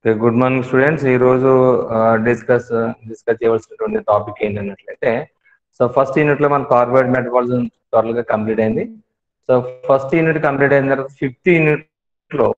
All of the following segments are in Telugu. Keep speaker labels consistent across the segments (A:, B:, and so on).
A: గుడ్ మార్నింగ్ స్టూడెంట్స్ ఈ రోజు డిస్కస్ డిస్కస్ చేయవలసినటువంటి టాపిక్ ఏంటన్నట్లయితే సో ఫస్ట్ యూనిట్ లో మన కార్బోహైడ్రేట్ మెటబాలిజం త్వరగా కంప్లీట్ అయింది సో ఫస్ట్ యూనిట్ కంప్లీట్ అయిన తర్వాత ఫిఫ్త్ యూనిట్ లో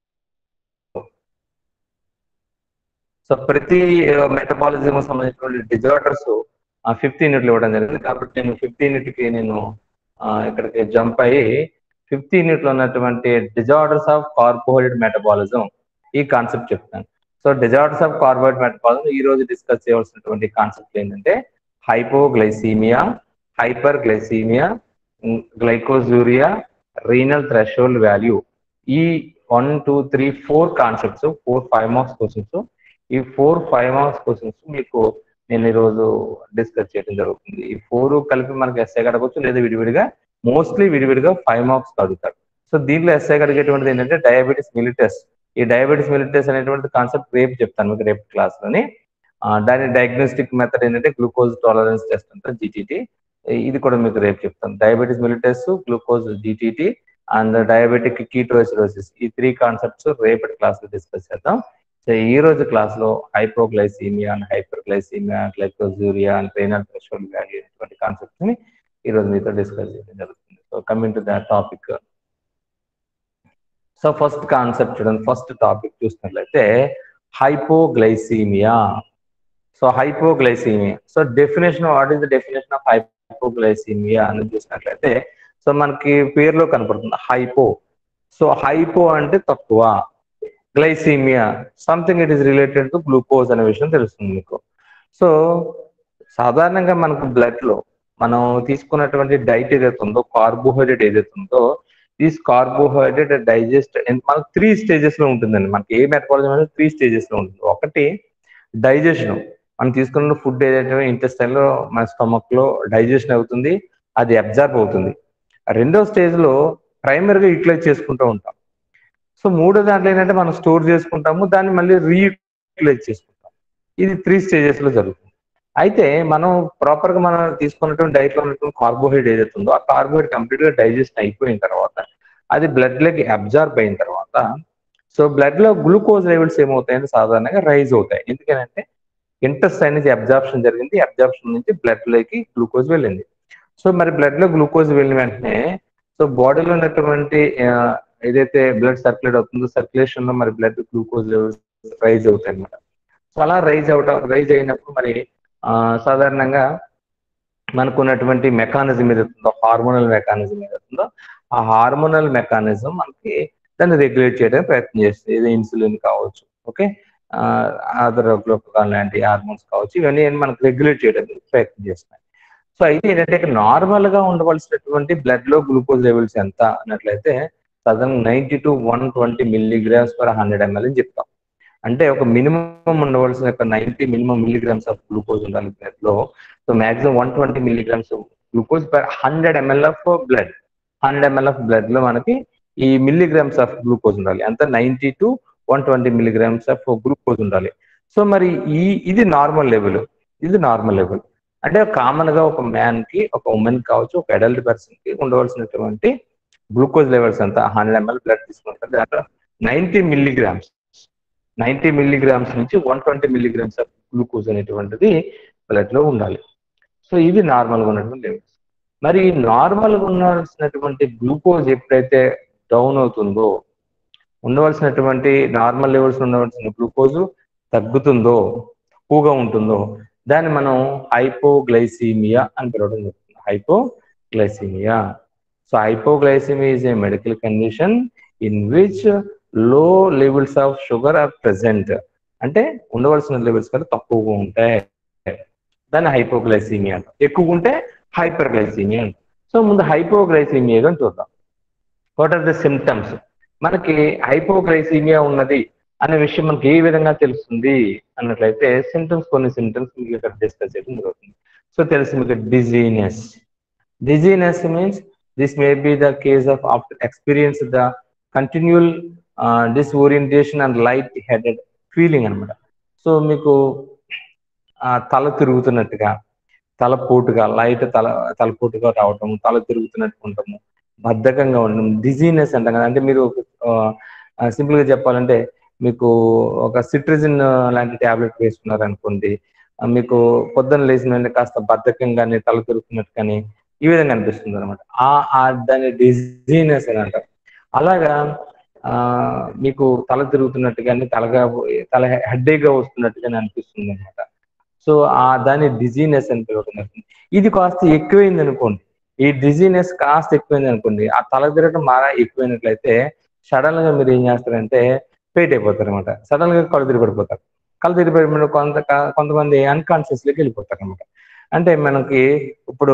A: సో ప్రతి మెటబాలిజం సంబంధించినటువంటి డిజార్డర్స్ ఆ ఫిఫ్త్ యూనిట్ లో ఇవ్వడం జరిగింది కాబట్టి నేను ఫిఫ్త్ యూనిట్ కి నేను ఆ, ఇక్కడికి జంప్ అయ్యి ఫిఫ్త్ యూనిట్ లో ఉన్నటువంటి డిజార్డర్స్ ఆఫ్ కార్బోహైడ్రేట్ మెటబాలిజం ఈ కాన్సెప్ట్ చెప్తాను so disorders of carbohydrate metabolism ఈ రోజు డిస్కస్ చేయవలసినటువంటి కాన్సెప్ట్ ఏంటంటే hypoglycaemia hyperglycaemia glycosuria renal threshold value ఈ one two three four concepts four five marks questions ఈ ఫోర్ ఫైవ్ మార్క్స్ క్వశ్చన్స్ మీకు నేను ఈరోజు డిస్కస్ చేయడం జరుగుతుంది ఈ ఫోర్ కలిపి మనకి ఎస్ఐ అడగవచ్చు లేదా విడివిడిగా మోస్ట్లీ విడివిడిగా ఫైవ్ మార్క్స్ అడుగుతారు సో దీంట్లో ఎస్ఐ అడిగేటువంటిది ఏంటంటే డయాబెటీస్ మిలిటెస్ ఈ డయాబెటీస్ మిలిటెస్ అనేటువంటి కాన్సెప్ట్ రేపు చెప్తాను మీకు రేపు క్లాస్ లోని ఆ, దాని డయాగ్నోస్టిక్ మెథడ్ ఏంటంటే గ్లూకోజ్ టాలరెన్స్ టెస్ట్ అంటారు జీటీటీ ఇది కూడా మీకు రేపు చెప్తాను diabetes mellitus glucose GTT and diabetic ketoacidosis ఈ త్రీ కాన్సెప్ట్స్ రేపటి క్లాస్ లో డిస్కస్ చేద్దాం సో ఈ రోజు క్లాస్ లో hypoglycaemia and hyperglycaemia glycosuria and renal threshold value అనేటువంటి కాన్సెప్ట్స్ ని ఈ రోజు మీతో డిస్కస్ చేయడం జరుగుతుంది so coming to that topic so first concept చూడండి ఫస్ట్ టాపిక్ చూసినట్లయితే hypoglycaemia so hypoglycaemia so definition what is the definition of hypoglycaemia అని చూసినట్లయితే సో మనకి పేరులో కనపడుతుంది హైపో సో హైపో అంటే తక్కువ glycaemia something it is related to glucose అనే విషయం తెలుస్తుంది మీకు సో సాధారణంగా మనకు బ్లడ్ లో మనం తీసుకున్నటువంటి డైట్ ఏదైతే ఉందో కార్బోహైడ్రేట్ ఏదైతే ఉందో ఈ కార్బోహైడ్రేట్ డైజెస్ట్ మనకు త్రీ స్టేజెస్ లో ఉంటుందండి మనకి ఏ మెటబాలిజం అనేది త్రీ స్టేజెస్ లో ఉంటుంది ఒకటి డైజెషన్ మనం తీసుకున్న ఫుడ్ ఏదైతే ఇంటెస్టైన్ లో మన స్టమక్ లో డైజెషన్ అవుతుంది అది అబ్జర్వ్ అవుతుంది రెండో స్టేజ్ లో ప్రైమరీగా యూటిలైజ్ చేసుకుంటూ ఉంటాం సో మూడో దాంట్లో ఏంటంటే మనం స్టోర్ చేసుకుంటాము దాన్ని మళ్ళీ రీయూటిలైజ్ చేసుకుంటాం ఇది త్రీ స్టేజెస్ లో జరుగుతుంది అయితే మనం ప్రాపర్ గా మనం తీసుకున్నటువంటి డైట్ లో ఉన్నటువంటి కార్బోహైడ్రేట్ ఏదైతే ఉందో ఆ కార్బోహైడ్రేట్ కంప్లీట్ గా డైజెస్ట్ అయిపోయిన తర్వాత అది బ్లడ్ లోకి అబ్జర్బ్ అయిన తర్వాత సో బ్లడ్ లో గ్లూకోజ్ లెవెల్స్ ఏమవుతాయంటే సాధారణంగా రైజ్ అవుతాయి ఎందుకంటే ఇంటెస్టైన్ నుంచి అబ్జార్ప్షన్ జరిగింది అబ్జార్ప్షన్ నుంచి బ్లడ్ లోకి గ్లూకోజ్ వెళ్ళింది సో మరి బ్లడ్ లో గ్లూకోజ్ వెళ్ళిన వెంటనే సో బాడీలో ఉన్నటువంటి ఆ, ఏదైతే బ్లడ్ సర్క్యులేట్ అవుతుందో సర్క్యులేషన్ లో మరి బ్లడ్ గ్లూకోజ్ లెవెల్స్ రైజ్ అవుతాయి అనమాట సో అలా రైజ్ అవటం రైజ్ అయినప్పుడు మరి ఆ, సాధారణంగా మనకు ఉన్నటువంటి మెకానిజం ఏదైతుందో హార్మోనల్ మెకానిజం ఏదైతుందో ఆ హార్మోనల్ మెకానిజం మనకి దాన్ని రెగ్యులేట్ చేయడానికి ప్రయత్నం చేస్తుంది ఇది ఇన్సులిన్ కావచ్చు ఓకే అదర్ గ్లూకోకాన్ లాంటి హార్మోన్స్ కావచ్చు ఇవన్నీ మనకు రెగ్యులేట్ చేయడానికి ప్రయత్నం చేస్తున్నాయి సో అయితే ఏంటంటే ఇక్కడ నార్మల్ గా ఉండవలసినటువంటి బ్లడ్ లో గ్లూకోజ్ లెవెల్స్ ఎంత అన్నట్లయితే సదన్ ninety to one twenty milligrams per hundred ML అని చెప్తాం అంటే ఒక మినిమం ఉండవలసిన ఒక ninety minimum milligrams of glucose ఉండాలి బ్లడ్ లో so maximum one twenty milligrams glucose per hundred ML of blood hundred ML of blood లో మనకి ఈ మిల్లీగ్రామ్స్ ఆఫ్ గ్లూకోజ్ ఉండాలి అంత ninety to one twenty milligrams of glucose ఉండాలి సో మరి ఈ ఇది నార్మల్ లెవెల్ ఇది నార్మల్ లెవెల్ అంటే కామన్ గా ఒక మ్యాన్ కి ఒక ఉమెన్ కావచ్చు ఒక అడల్ట్ పర్సన్ కి ఉండవలసినటువంటి గ్లూకోజ్ లెవెల్స్ అంతా హండ్రెడ్ ఎంఎల్ బ్లడ్ తీసుకుంటారు దాంట్లో నైన్టీ మిల్లీగ్రామ్స్ నైన్టీ మిల్లీగ్రామ్స్ నుంచి one twenty milligrams of glucose అనేటువంటిది బ్లడ్ లో ఉండాలి సో ఇది నార్మల్ గా ఉన్నటువంటి లెవెల్స్ మరి నార్మల్ గా ఉండాల్సినటువంటి గ్లూకోజ్ ఎప్పుడైతే డౌన్ అవుతుందో ఉండవలసినటువంటి నార్మల్ లెవెల్స్ ఉండవలసిన గ్లూకోజ్ తగ్గుతుందో తక్కువగా ఉంటుందో దాన్ని మనం హైపోగ్లైసీమియా అని పిలవడం జరుగుతుంది hypoglycaemia so hypoglycaemia is a medical condition in which low levels of sugar are present అంటే ఉండవలసిన లెవెల్స్ కంటే తక్కువగా ఉంటాయి దాన్ని హైపోగ్లైసీమియా అంటాం ఎక్కువ ఉంటే హైపర్ గ్లైసీమియా అంటాం సో ముందు హైపోగ్లైసీమియా అని చూద్దాం వాట్ ఆర్ ద సిమ్టమ్స్ మనకి హైపోగ్లైసీమియా ఉన్నది అనే విషయం మనకి ఏ విధంగా తెలుస్తుంది అన్నట్లయితే సిమ్టమ్స్ కొన్ని సిమ్టమ్స్ మీకు ఇక్కడ డిస్కస్ చేయడం జరుగుతుంది సో తెలుసు మీకు dizziness dizziness means this may be the case of after experience the continual disorientation and light headed feeling అనమాట సో మీకు ఆ, తల తిరుగుతున్నట్టుగా తలపోటుగా లైట్ తల తలపోటుగా రావటం తల తిరుగుతున్నట్టు ఉండటము బద్ధకంగా ఉండడం డిజీనెస్ అంటాం కదా అంటే మీరు సింపుల్ గా చెప్పాలంటే మీకు ఒక సిట్రిజిన్ లాంటి టాబ్లెట్ వేసుకున్నారు అనుకోండి ఆ, మీకు పొద్దున్న లేచిన వెంటనే కాస్త బద్ధకం కానీ తల తిరుగుతున్నట్టు కానీ ఈ విధంగా అనిపిస్తుంది అనమాట ఆ దాని డిజీనెస్ అని అంటారు అలాగా ఆ మీకు తల తిరుగుతున్నట్టు కానీ తలగా తల హెడ్డేగా వస్తున్నట్టు కానీ అనిపిస్తుంది అనమాట సో ఆ దాని డిజీనెస్ అని పిలువబడుతుంది ఇది కాస్త ఎక్కువైంది అనుకోండి ఈ డిజీనెస్ కాస్త ఎక్కువైంది అనుకోండి ఆ తల తిరగడం బాగా ఎక్కువైనట్లయితే సడన్ గా మీరు ఏం చేస్తారంటే ఫెయిట్ అయిపోతారు అనమాట సడన్ గా కళ్ళు తిరిగి పడిపోతారు కళ్ళు తిరిగి పడిపోయిన కొంత కొంతమంది అన్కాన్షియస్ లోకి వెళ్ళిపోతారు అనమాట అంటే మనకి ఇప్పుడు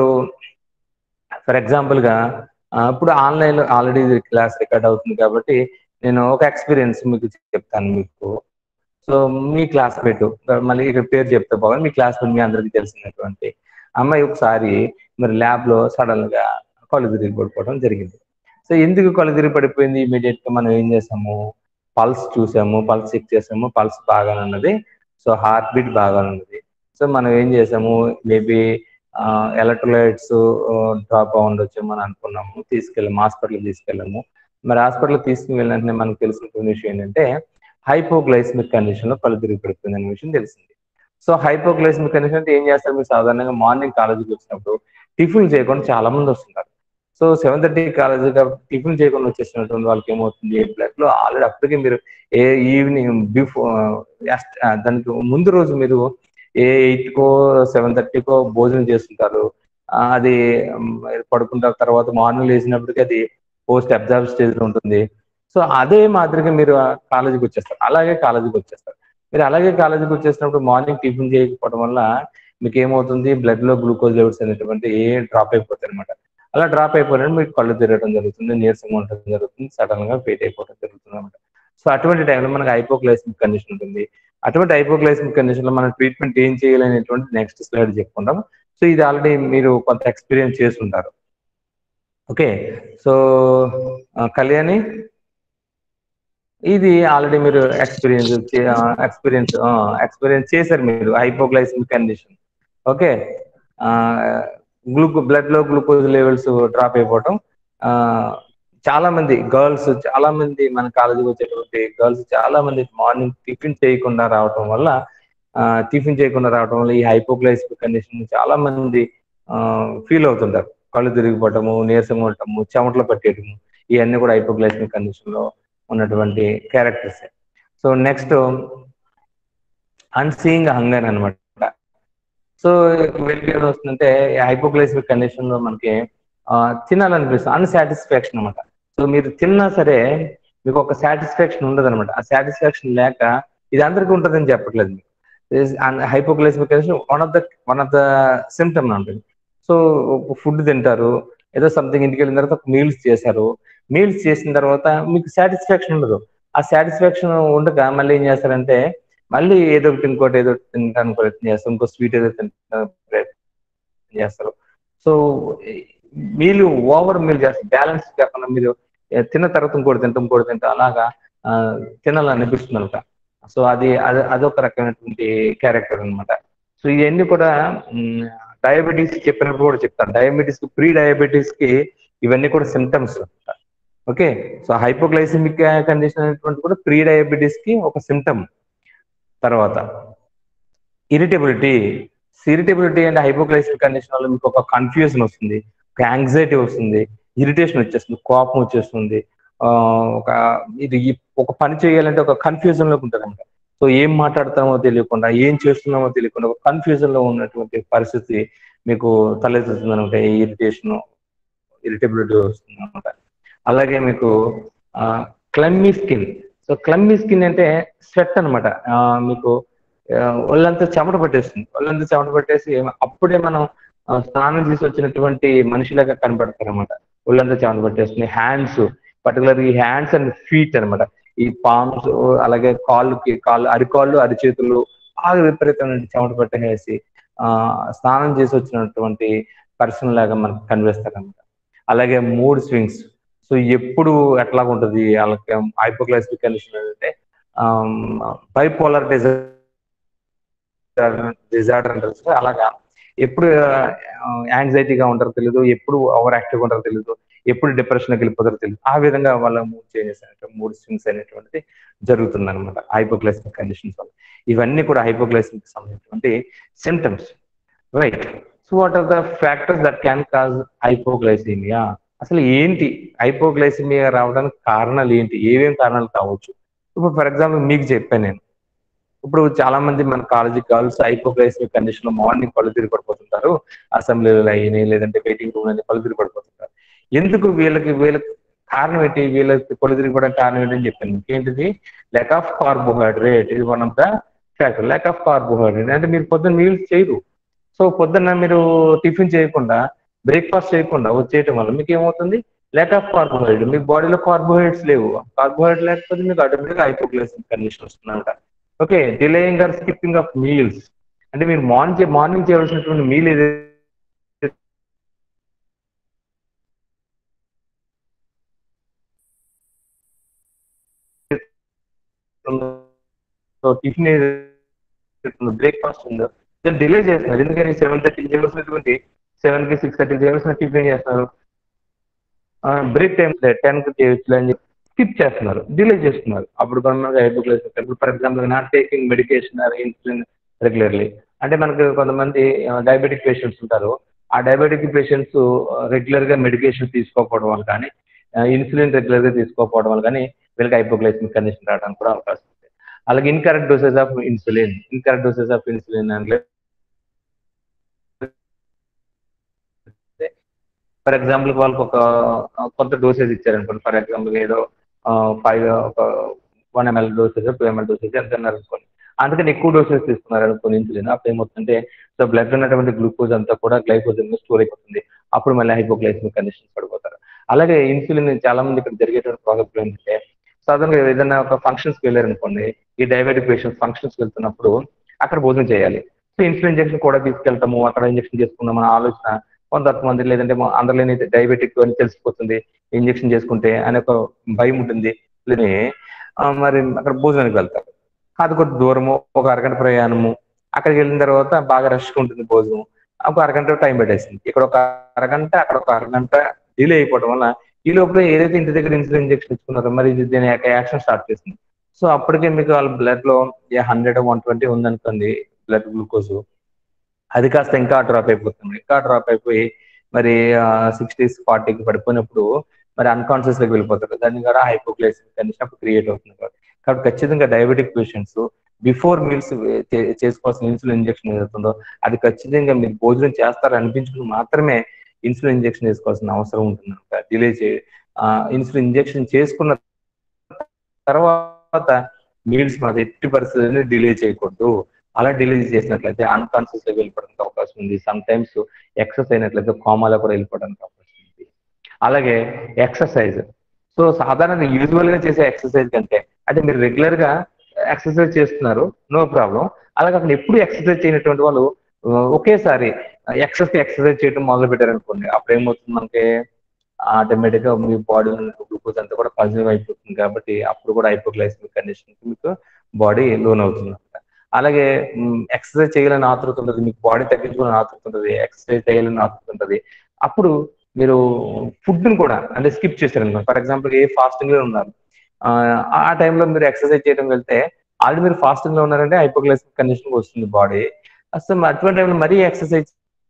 A: ఫర్ ఎగ్జాంపుల్ గా ఆ, ఇప్పుడు ఆన్లైన్ లో ఆల్రెడీ క్లాస్ రికార్డ్ అవుతుంది కాబట్టి నేను ఒక ఎక్స్పీరియన్స్ మీకు చెప్తాను మీకు సో మీ క్లాస్మేట్ మళ్ళీ ఇక్కడ పేరు చెప్తే బాగా మీ క్లాస్మేట్ మీ అందరికీ తెలిసినటువంటి అమ్మాయి ఒకసారి మరి ల్యాబ్ లో సడన్ గా కళ్ళు తిరిగి పడిపోవడం జరిగింది సో ఎందుకు కళ్ళు తిరిగి పడిపోయింది ఇమీడియట్ గా మనం ఏం చేసాము పల్స్ చూసాము పల్స్ చెక్ చేసాము పల్స్ బాగానే ఉన్నది సో హార్ట్ బీట్ బాగానే ఉన్నది సో మనం ఏం చేసాము మేబీ ఎలక్ట్రోలైట్స్ డ్రాప్ ఉండొచ్చు మనం అనుకున్నాము తీసుకెళ్ళాము హాస్పిటల్ తీసుకెళ్ళాము మరి హాస్పిటల్ తీసుకుని వెళ్ళిన మనకు తెలిసిన విషయం ఏంటంటే హైపోగ్లైస్మిక్ కండిషన్ లో కళ్ళు తిరిగి పడిపోయింది అనే విషయం తెలిసింది సో హైపోగ్లైస్మిక్ కండిషన్ అంటే ఏం చేస్తారు మీరు సాధారణంగా మార్నింగ్ కాలేజీకి వచ్చినప్పుడు టిఫిన్ చేయకుండా చాలా మంది వస్తుంటారు so seven thirty college tiffin చేయకుండా వచ్చేసినటువంటి వాళ్ళకి ఏమవుతుంది బ్లడ్ లో ఆల్రెడీ అప్పటికే మీరు ఏ ఈవినింగ్ బిఫోర్ దానికి ముందు రోజు మీరు ఏ ఎయిట్ కో సెవెన్ థర్టీకో భోజనం చేస్తుంటారు ఆ, అది మ్, పడుకుంటారు తర్వాత మార్నింగ్ లేచినప్పటికీ అది పోస్ట్ అబ్జర్వ్ స్టేజ్ లో ఉంటుంది సో అదే మాదిరిగా మీరు కాలేజీకి వచ్చేస్తారు అలాగే కాలేజీకి వచ్చేస్తారు మీరు అలాగే కాలేజీకి వచ్చేసినప్పుడు మార్నింగ్ టిఫిన్ చేయకపోవడం వల్ల మీకు ఏమవుతుంది బ్లడ్ లో గ్లూకోజ్ లెవెల్స్ అనేటువంటి ఏ డ్రాప్ అయిపోతాయి అనమాట అలా డ్రాప్ అయిపోయినప్పుడు మీకు కళ్ళు తిరగడం జరుగుతుంది నీరసంగా ఉండడం జరుగుతుంది సడన్ గా ఫెయిట్ అయిపోవడం జరుగుతుంది అనమాట సో అటువంటి టైంలో మనకి హైపోక్లైసిమిక్ కండిషన్ ఉంటుంది అటువంటి హైపోక్లైసిమిక్ కండిషన్ లో మనం ట్రీట్మెంట్ ఏం చేయాలనేటువంటి నెక్స్ట్ స్లైడ్ చెప్పుకుందాం సో ఇది ఆల్రెడీ మీరు కొంత ఎక్స్పీరియన్స్ చేసి ఉంటారు ఓకే సో కళ్యాణి ఇది ఆల్రెడీ మీరు ఎక్స్పీరియన్స్ ఎక్స్పీరియన్స్ ఎక్స్పీరియన్స్ చేశారు మీరు hypoglycaemic condition okay gluco blood లో గ్లూకోజ్ లెవెల్స్ డ్రాప్ అయిపోవటం ఆ, చాలా మంది గర్ల్స్ చాలా మంది మన కాలేజీకి వచ్చేటువంటి గర్ల్స్ చాలా మంది మార్నింగ్ టిఫిన్ చేయకుండా రావటం వల్ల టిఫిన్ చేయకుండా రావటం వల్ల ఈ హైపోగ్లైసిమిక్ కండిషన్ చాలా మంది ఫీల్ అవుతుంటారు కళ్ళు తిరిగిపోవటము నీరసంగా ఉండటము చెమటలు పట్టేయటము ఇవన్నీ కూడా హైపోగ్లైసిమిక్ కండిషన్ లో ఉన్నటువంటి characters so next unceasing hunger అనమాట సో వీళ్ళకి ఏం వస్తుందంటే హైపోగ్లైసిమిక్ కండిషన్ లో మనకి ఆ, తినాలనిపిస్తుంది అన్సాటిస్ఫాక్షన్ అనమాట సో మీరు తిన్నా సరే మీకు ఒక సాటిస్ఫాక్షన్ ఉండదు అనమాట ఆ సాటిస్ఫాక్షన్ లేక ఇది అందరికీ ఉంటుందని చెప్పట్లేదు మీకు hypoglycaemic condition one of the one of the symptom ఉంటుంది సో ఫుడ్ తింటారు ఏదో సంథింగ్ ఇంటికి వెళ్ళిన తర్వాత మీల్స్ చేశారు మీల్స్ చేసిన తర్వాత మీకు సాటిస్ఫాక్షన్ ఉండదు ఆ సాటిస్ఫాక్షన్ ఉండక మళ్ళీ ఏం చేస్తారంటే మళ్ళీ ఏదో ఒకటి ఇంకోటి ఏదో ఒకటి తినడానికి ప్రయత్నం చేస్తారు ఇంకో స్వీట్ ఏదో తినడానికి ప్రయత్నం చేస్తారు సో మీల్ ఓవర్ మీల్ చేస్తారు బ్యాలెన్స్ కాకుండా మీరు ఏ, తిన్న తర్వాత ఇంకోటి తింటాం ఇంకోటి తింటాం అలాగా ఆ, తినాలనిపిస్తుంది అనమాట సో అది అది అదొక రకమైనటువంటి క్యారెక్టర్ అన్నమాట సో ఇవన్నీ కూడా డయాబెటీస్ చెప్పినప్పుడు కూడా చెప్తాను డయాబెటీస్ కి ప్రీ డయాబెటీస్ కి ఇవన్నీ కూడా symptoms okay so hypoglycaemic condition అనేటువంటి కూడా ప్రీ డయాబెటీస్ కి ఒక సిమ్టమ్ తర్వాత irritability irritability and hypoglycaemic condition వల్ల మీకు ఒక కన్ఫ్యూజన్ వస్తుంది ఒక యాంగ్జైటీ వస్తుంది ఇరిటేషన్ వచ్చేస్తుంది కోపం వచ్చేస్తుంది ఆ, ఒక ఇది ఈ- ఒక పని చేయాలంటే ఒక కన్ఫ్యూజన్ లోకి ఉంటుంది అనమాట సో ఏం మాట్లాడతామో తెలియకుండా ఏం చేస్తున్నామో తెలియకుండా ఒక కన్ఫ్యూజన్ లో ఉన్నటువంటి పరిస్థితి మీకు తలెత్తుతుంది అనమాట ఇరిటేషన్ ఇరిటబిలిటీ వస్తుంది అనమాట అలాగే మీకు clammy skin so clammy skin అంటే స్వెట్ అనమాట మీకు ఆ, ఒళ్ళంతా చెమట పట్టేస్తుంది ఒళ్ళంతా చెమట పట్టేసి అప్పుడే మనం ఆ, స్నానం చేసి వచ్చినటువంటి మనిషిలాగా కనపడతారు అనమాట ఒళ్ళంతా చెమట పట్టేస్తుంది హ్యాండ్స్ పర్టికులర్ ఈ హ్యాండ్స్ అండ్ ఫీట్ అన్నమాట ఈ పామ్స్ అలాగే కాళ్ళుకి కాళ్ళు అరికాళ్ళు అరిచేతులు బాగా విపరీతమైన చెమట పట్టేసి ఆ స్నానం చేసి వచ్చినటువంటి పర్సన్ లాగా మనకు కనిపిస్తారు అనమాట అలాగే మూడ్ స్వింగ్స్ సో ఎప్పుడు ఎట్లా ఉంటుంది వాళ్ళకి హైపోక్లైసిక్ కండిషన్ అంటే బైపోలర్ డిజార్డర్ డిజార్డర్ అంటారు సార్ అలాగా ఎప్పుడు యాంగ్జైటీగా ఉంటారో తెలియదు ఎప్పుడు ఓవర్ యాక్టివ్ ఉంటారో తెలియదు ఎప్పుడు డిప్రెషన్కి వెళ్ళిపోతారో తెలియదు ఆ విధంగా వాళ్ళ మూడ్ చేంజెస్ అనేటువంటి మూడ్ స్వింగ్స్ అనేటువంటిది జరుగుతుంది అనమాట హైపోగ్లైసిమిక్ కండిషన్స్ వల్ల ఇవన్నీ కూడా హైపోగ్లైసిమిక్ సంబంధించినటువంటి symptoms right so what are the factors that can cause hypoglycaemia అసలు ఏంటి హైపోగ్లైసిమియా రావడానికి కారణాలు ఏంటి ఏమేమి కారణాలు కావచ్చు ఇప్పుడు ఫర్ ఎగ్జాంపుల్ మీకు చెప్పాను నేను ఇప్పుడు చాలా మంది మన కాలేజీ గర్ల్స్ హైపోగ్లైసిమిక్ కండిషన్ లో మార్నింగ్ కళ్ళు తిరిగి పడిపోతుంటారు అసెంబ్లీలో అయినాయి లేదంటే వెయిటింగ్ రూమ్ అని కళ్ళు తిరిగి పడిపోతుంటారు ఎందుకు వీళ్ళకి వీళ్ళకి కారణం ఏంటి వీళ్ళకి కళ్ళు తిరిగి పడడానికి కారణం ఏంటని చెప్పాను ఏంటిది ల్యాక్ ఆఫ్ కార్బోహైడ్రేట్ ఇది one of the factor lack of carbohydrate అంటే మీరు పొద్దున్న మీల్స్ చేయరు సో పొద్దున్న మీరు టిఫిన్ చేయకుండా బ్రేక్ఫాస్ట్ చేయకుండా వచ్చేయటం వల్ల మీకు ఏమవుతుంది ల్యాక్ ఆఫ్ కార్బోహైడ్రేట్ మీ బాడీలో కార్బోహైడ్రేట్స్ లేవు కార్బోహైడ్రేట్ లేకపోతే మీకు ఆటోమేటిక్గా హైపోగ్లైసిమిక్ కండిషన్ వస్తుందంట okay delaying or skipping of meals అంటే మీరు మార్నింగ్ మార్నింగ్ చేయవలసినటువంటి మీల్ ఏదైతే సో టిఫిన్ బ్రేక్ఫాస్ట్ ఉందో దాన్ని డిలే చేస్తున్నారు ఎందుకని సెవెన్ థర్టీ చేయవలసినటువంటి సెవెన్ కి సిక్స్ థర్టీ చేయవలసిన టిఫిన్ చేస్తున్నారు బ్రేక్ టైం టెన్ కి చేయొచ్చు అని చెప్పి స్కిప్ చేస్తున్నారు డిలే చేస్తున్నారు అప్పుడు మనకి హైపోగ్లైసిమిక్ ఇప్పుడు for example not taking medication or insulin regularly అంటే మనకు కొంతమంది డయాబెటిక్ పేషెంట్స్ ఉంటారు ఆ డయాబెటిక్ పేషెంట్స్ రెగ్యులర్ గా మెడికేషన్ తీసుకోకపోవడం వల్ల కానీ ఇన్సులిన్ రెగ్యులర్ గా తీసుకోకపోవడం వల్ల కానీ వీళ్ళకి హైపోగ్లైసిమిక్ కండిషన్ రావడానికి కూడా అవకాశం ఉంది అలాగే incorrect doses of insulin incorrect doses of insulin అంటే ఫర్ ఎగ్జాంపుల్ వాళ్ళకి ఒక కొంత డోసేజ్ ఇచ్చారనుకోండి ఫర్ ఎగ్జాంపుల్ ఏదో ఫైవ్ ఒక one ML dosage two ML dosage ఎంత అనుకోండి అందుకని ఎక్కువ డోసెస్ తీసుకున్నారు అనుకోని ఇన్సులిన్ అప్పుడు ఏమవుతుందంటే సో బ్లడ్ ఉన్నటువంటి గ్లూకోజ్ అంతా కూడా గ్లైకోజన్ స్టోర్ అయిపోతుంది అప్పుడు మళ్ళీ హైపోగ్లైసిమిక్ కండిషన్స్ పడిపోతారు అలాగే ఇన్సులిన్ చాలా మంది ఇక్కడ జరిగేటువంటి ప్రాబ్లం ఏంటంటే సాధారణంగా ఏదైనా ఒక ఫంక్షన్స్కి వెళ్ళారనుకోండి ఈ డయాబెటిక్ పేషెంట్స్ ఫంక్షన్స్కి వెళ్తున్నప్పుడు అక్కడ భోజనం చేయాలి సో ఇన్సులిన్ ఇంజెక్షన్ కూడా తీసుకెళ్తాము అక్కడ ఇంజెక్షన్ చేసుకుందాం అనే ఆలోచన కొంతమంది లేదంటే అందరిలోని డయాబెటిక్ అని తెలిసిపోతుంది ఇంజెక్షన్ చేసుకుంటే అనే ఒక భయం ఉంటుంది లేని మరి అక్కడ భోజనానికి వెళ్తారు అది కొద్ది దూరము ఒక అరగంట ప్రయాణము అక్కడికి వెళ్ళిన తర్వాత బాగా రష్గా ఉంటుంది భోజనం ఒక అరగంట టైం పెట్టేసింది ఇక్కడ ఒక అరగంట అక్కడ ఒక అరగంట డిలే అయిపోవడం వల్ల ఈ లోపల ఏదైతే ఇంటి దగ్గర ఇన్సులిన్ ఇంజెక్షన్ ఇచ్చుకున్నారో మరి ఇది దీని యొక్క యాక్షన్ స్టార్ట్ చేస్తుంది సో అప్పటికే మీకు వాళ్ళ బ్లడ్ లో హండ్రెడ్ వన్ ట్వంటీ ఉందనుకోండి బ్లడ్ గ్లూకోజ్ అది కాస్త ఇంకా డ్రాప్ అయిపోతుంది ఇంకా డ్రాప్ అయిపోయి మరి సిక్స్టీస్ ఫార్టీకి పడిపోయినప్పుడు మరి అన్కాన్షియస్ లోకి వెళ్ళిపోతారు దాని ద్వారా హైపోగ్లైసిమిక్ కండిషన్ అప్పుడు క్రియేట్ అవుతుంది కాబట్టి ఖచ్చితంగా డయాబెటిక్ పేషెంట్స్ బిఫోర్ మీల్స్ చేసుకోవాల్సిన ఇన్సులిన్ ఇంజెక్షన్ ఏదవుతుందో అది ఖచ్చితంగా మీరు భోజనం చేస్తారని అనిపించుకుని మాత్రమే ఇన్సులిన్ ఇంజెక్షన్ చేసుకోవాల్సిన అవసరం ఉంటుంది డిలే చే ఇన్సులిన్ ఇంజెక్షన్ చేసుకున్న తర్వాత మీల్స్ మన ఎట్టి పరిస్థితుల్లో డిలే చేయకూడదు అలా డిలే చేసినట్లయితే అన్కాన్షియస్ లో వెళ్ళిపోవడానికి అవకాశం ఉంది సమ్ టైమ్స్ ఎక్సెస్ అయినట్లయితే కోమాలో కూడా వెళ్ళిపోవడానికి అవకాశం ఉంది అలాగే ఎక్సర్సైజ్ సో సాధారణంగా యూజువల్ గా చేసే ఎక్సర్సైజ్ కంటే అంటే మీరు రెగ్యులర్ గా ఎక్సర్సైజ్ చేస్తున్నారు నో ప్రాబ్లం అలాగే అక్కడ ఎప్పుడు ఎక్సర్సైజ్ చేయనటువంటి వాళ్ళు ఒకేసారి ఎక్సెస్ ఎక్సర్సైజ్ చేయడం మొదలు పెట్టారు అనుకోండి అప్పుడు ఏమవుతుంది మనకి ఆటోమేటిక్ గా మీ బాడీ గ్లూకోజ్ అంతా కూడా కన్జ్యూమ్ అయిపోతుంది కాబట్టి అప్పుడు కూడా హైపోగ్లైసిమిక్ కండిషన్ మీకు బాడీ లోన్ అవుతుంది అలాగే ఎక్సర్సైజ్ చేయాలని ఆతృత ఉంటుంది మీకు బాడీ తగ్గించుకోవాలని ఆతృత ఉంటుంది ఎక్సర్సైజ్ చేయాలని ఆతృత ఉంటుంది అప్పుడు మీరు ఫుడ్ ని కూడా అంటే స్కిప్ చేశారు ఫర్ ఎగ్జాంపుల్ ఏ ఫాస్టింగ్ లో ఉన్నారు ఆ టైంలో మీరు ఎక్సర్సైజ్ చేయడం వెళ్తే ఆల్రెడీ మీరు ఫాస్టింగ్ లో ఉన్నారంటే హైపోగ్లైసిమిక్ కండిషన్ వస్తుంది బాడీ అసలు అటువంటి టైంలో మరీ ఎక్సర్సైజ్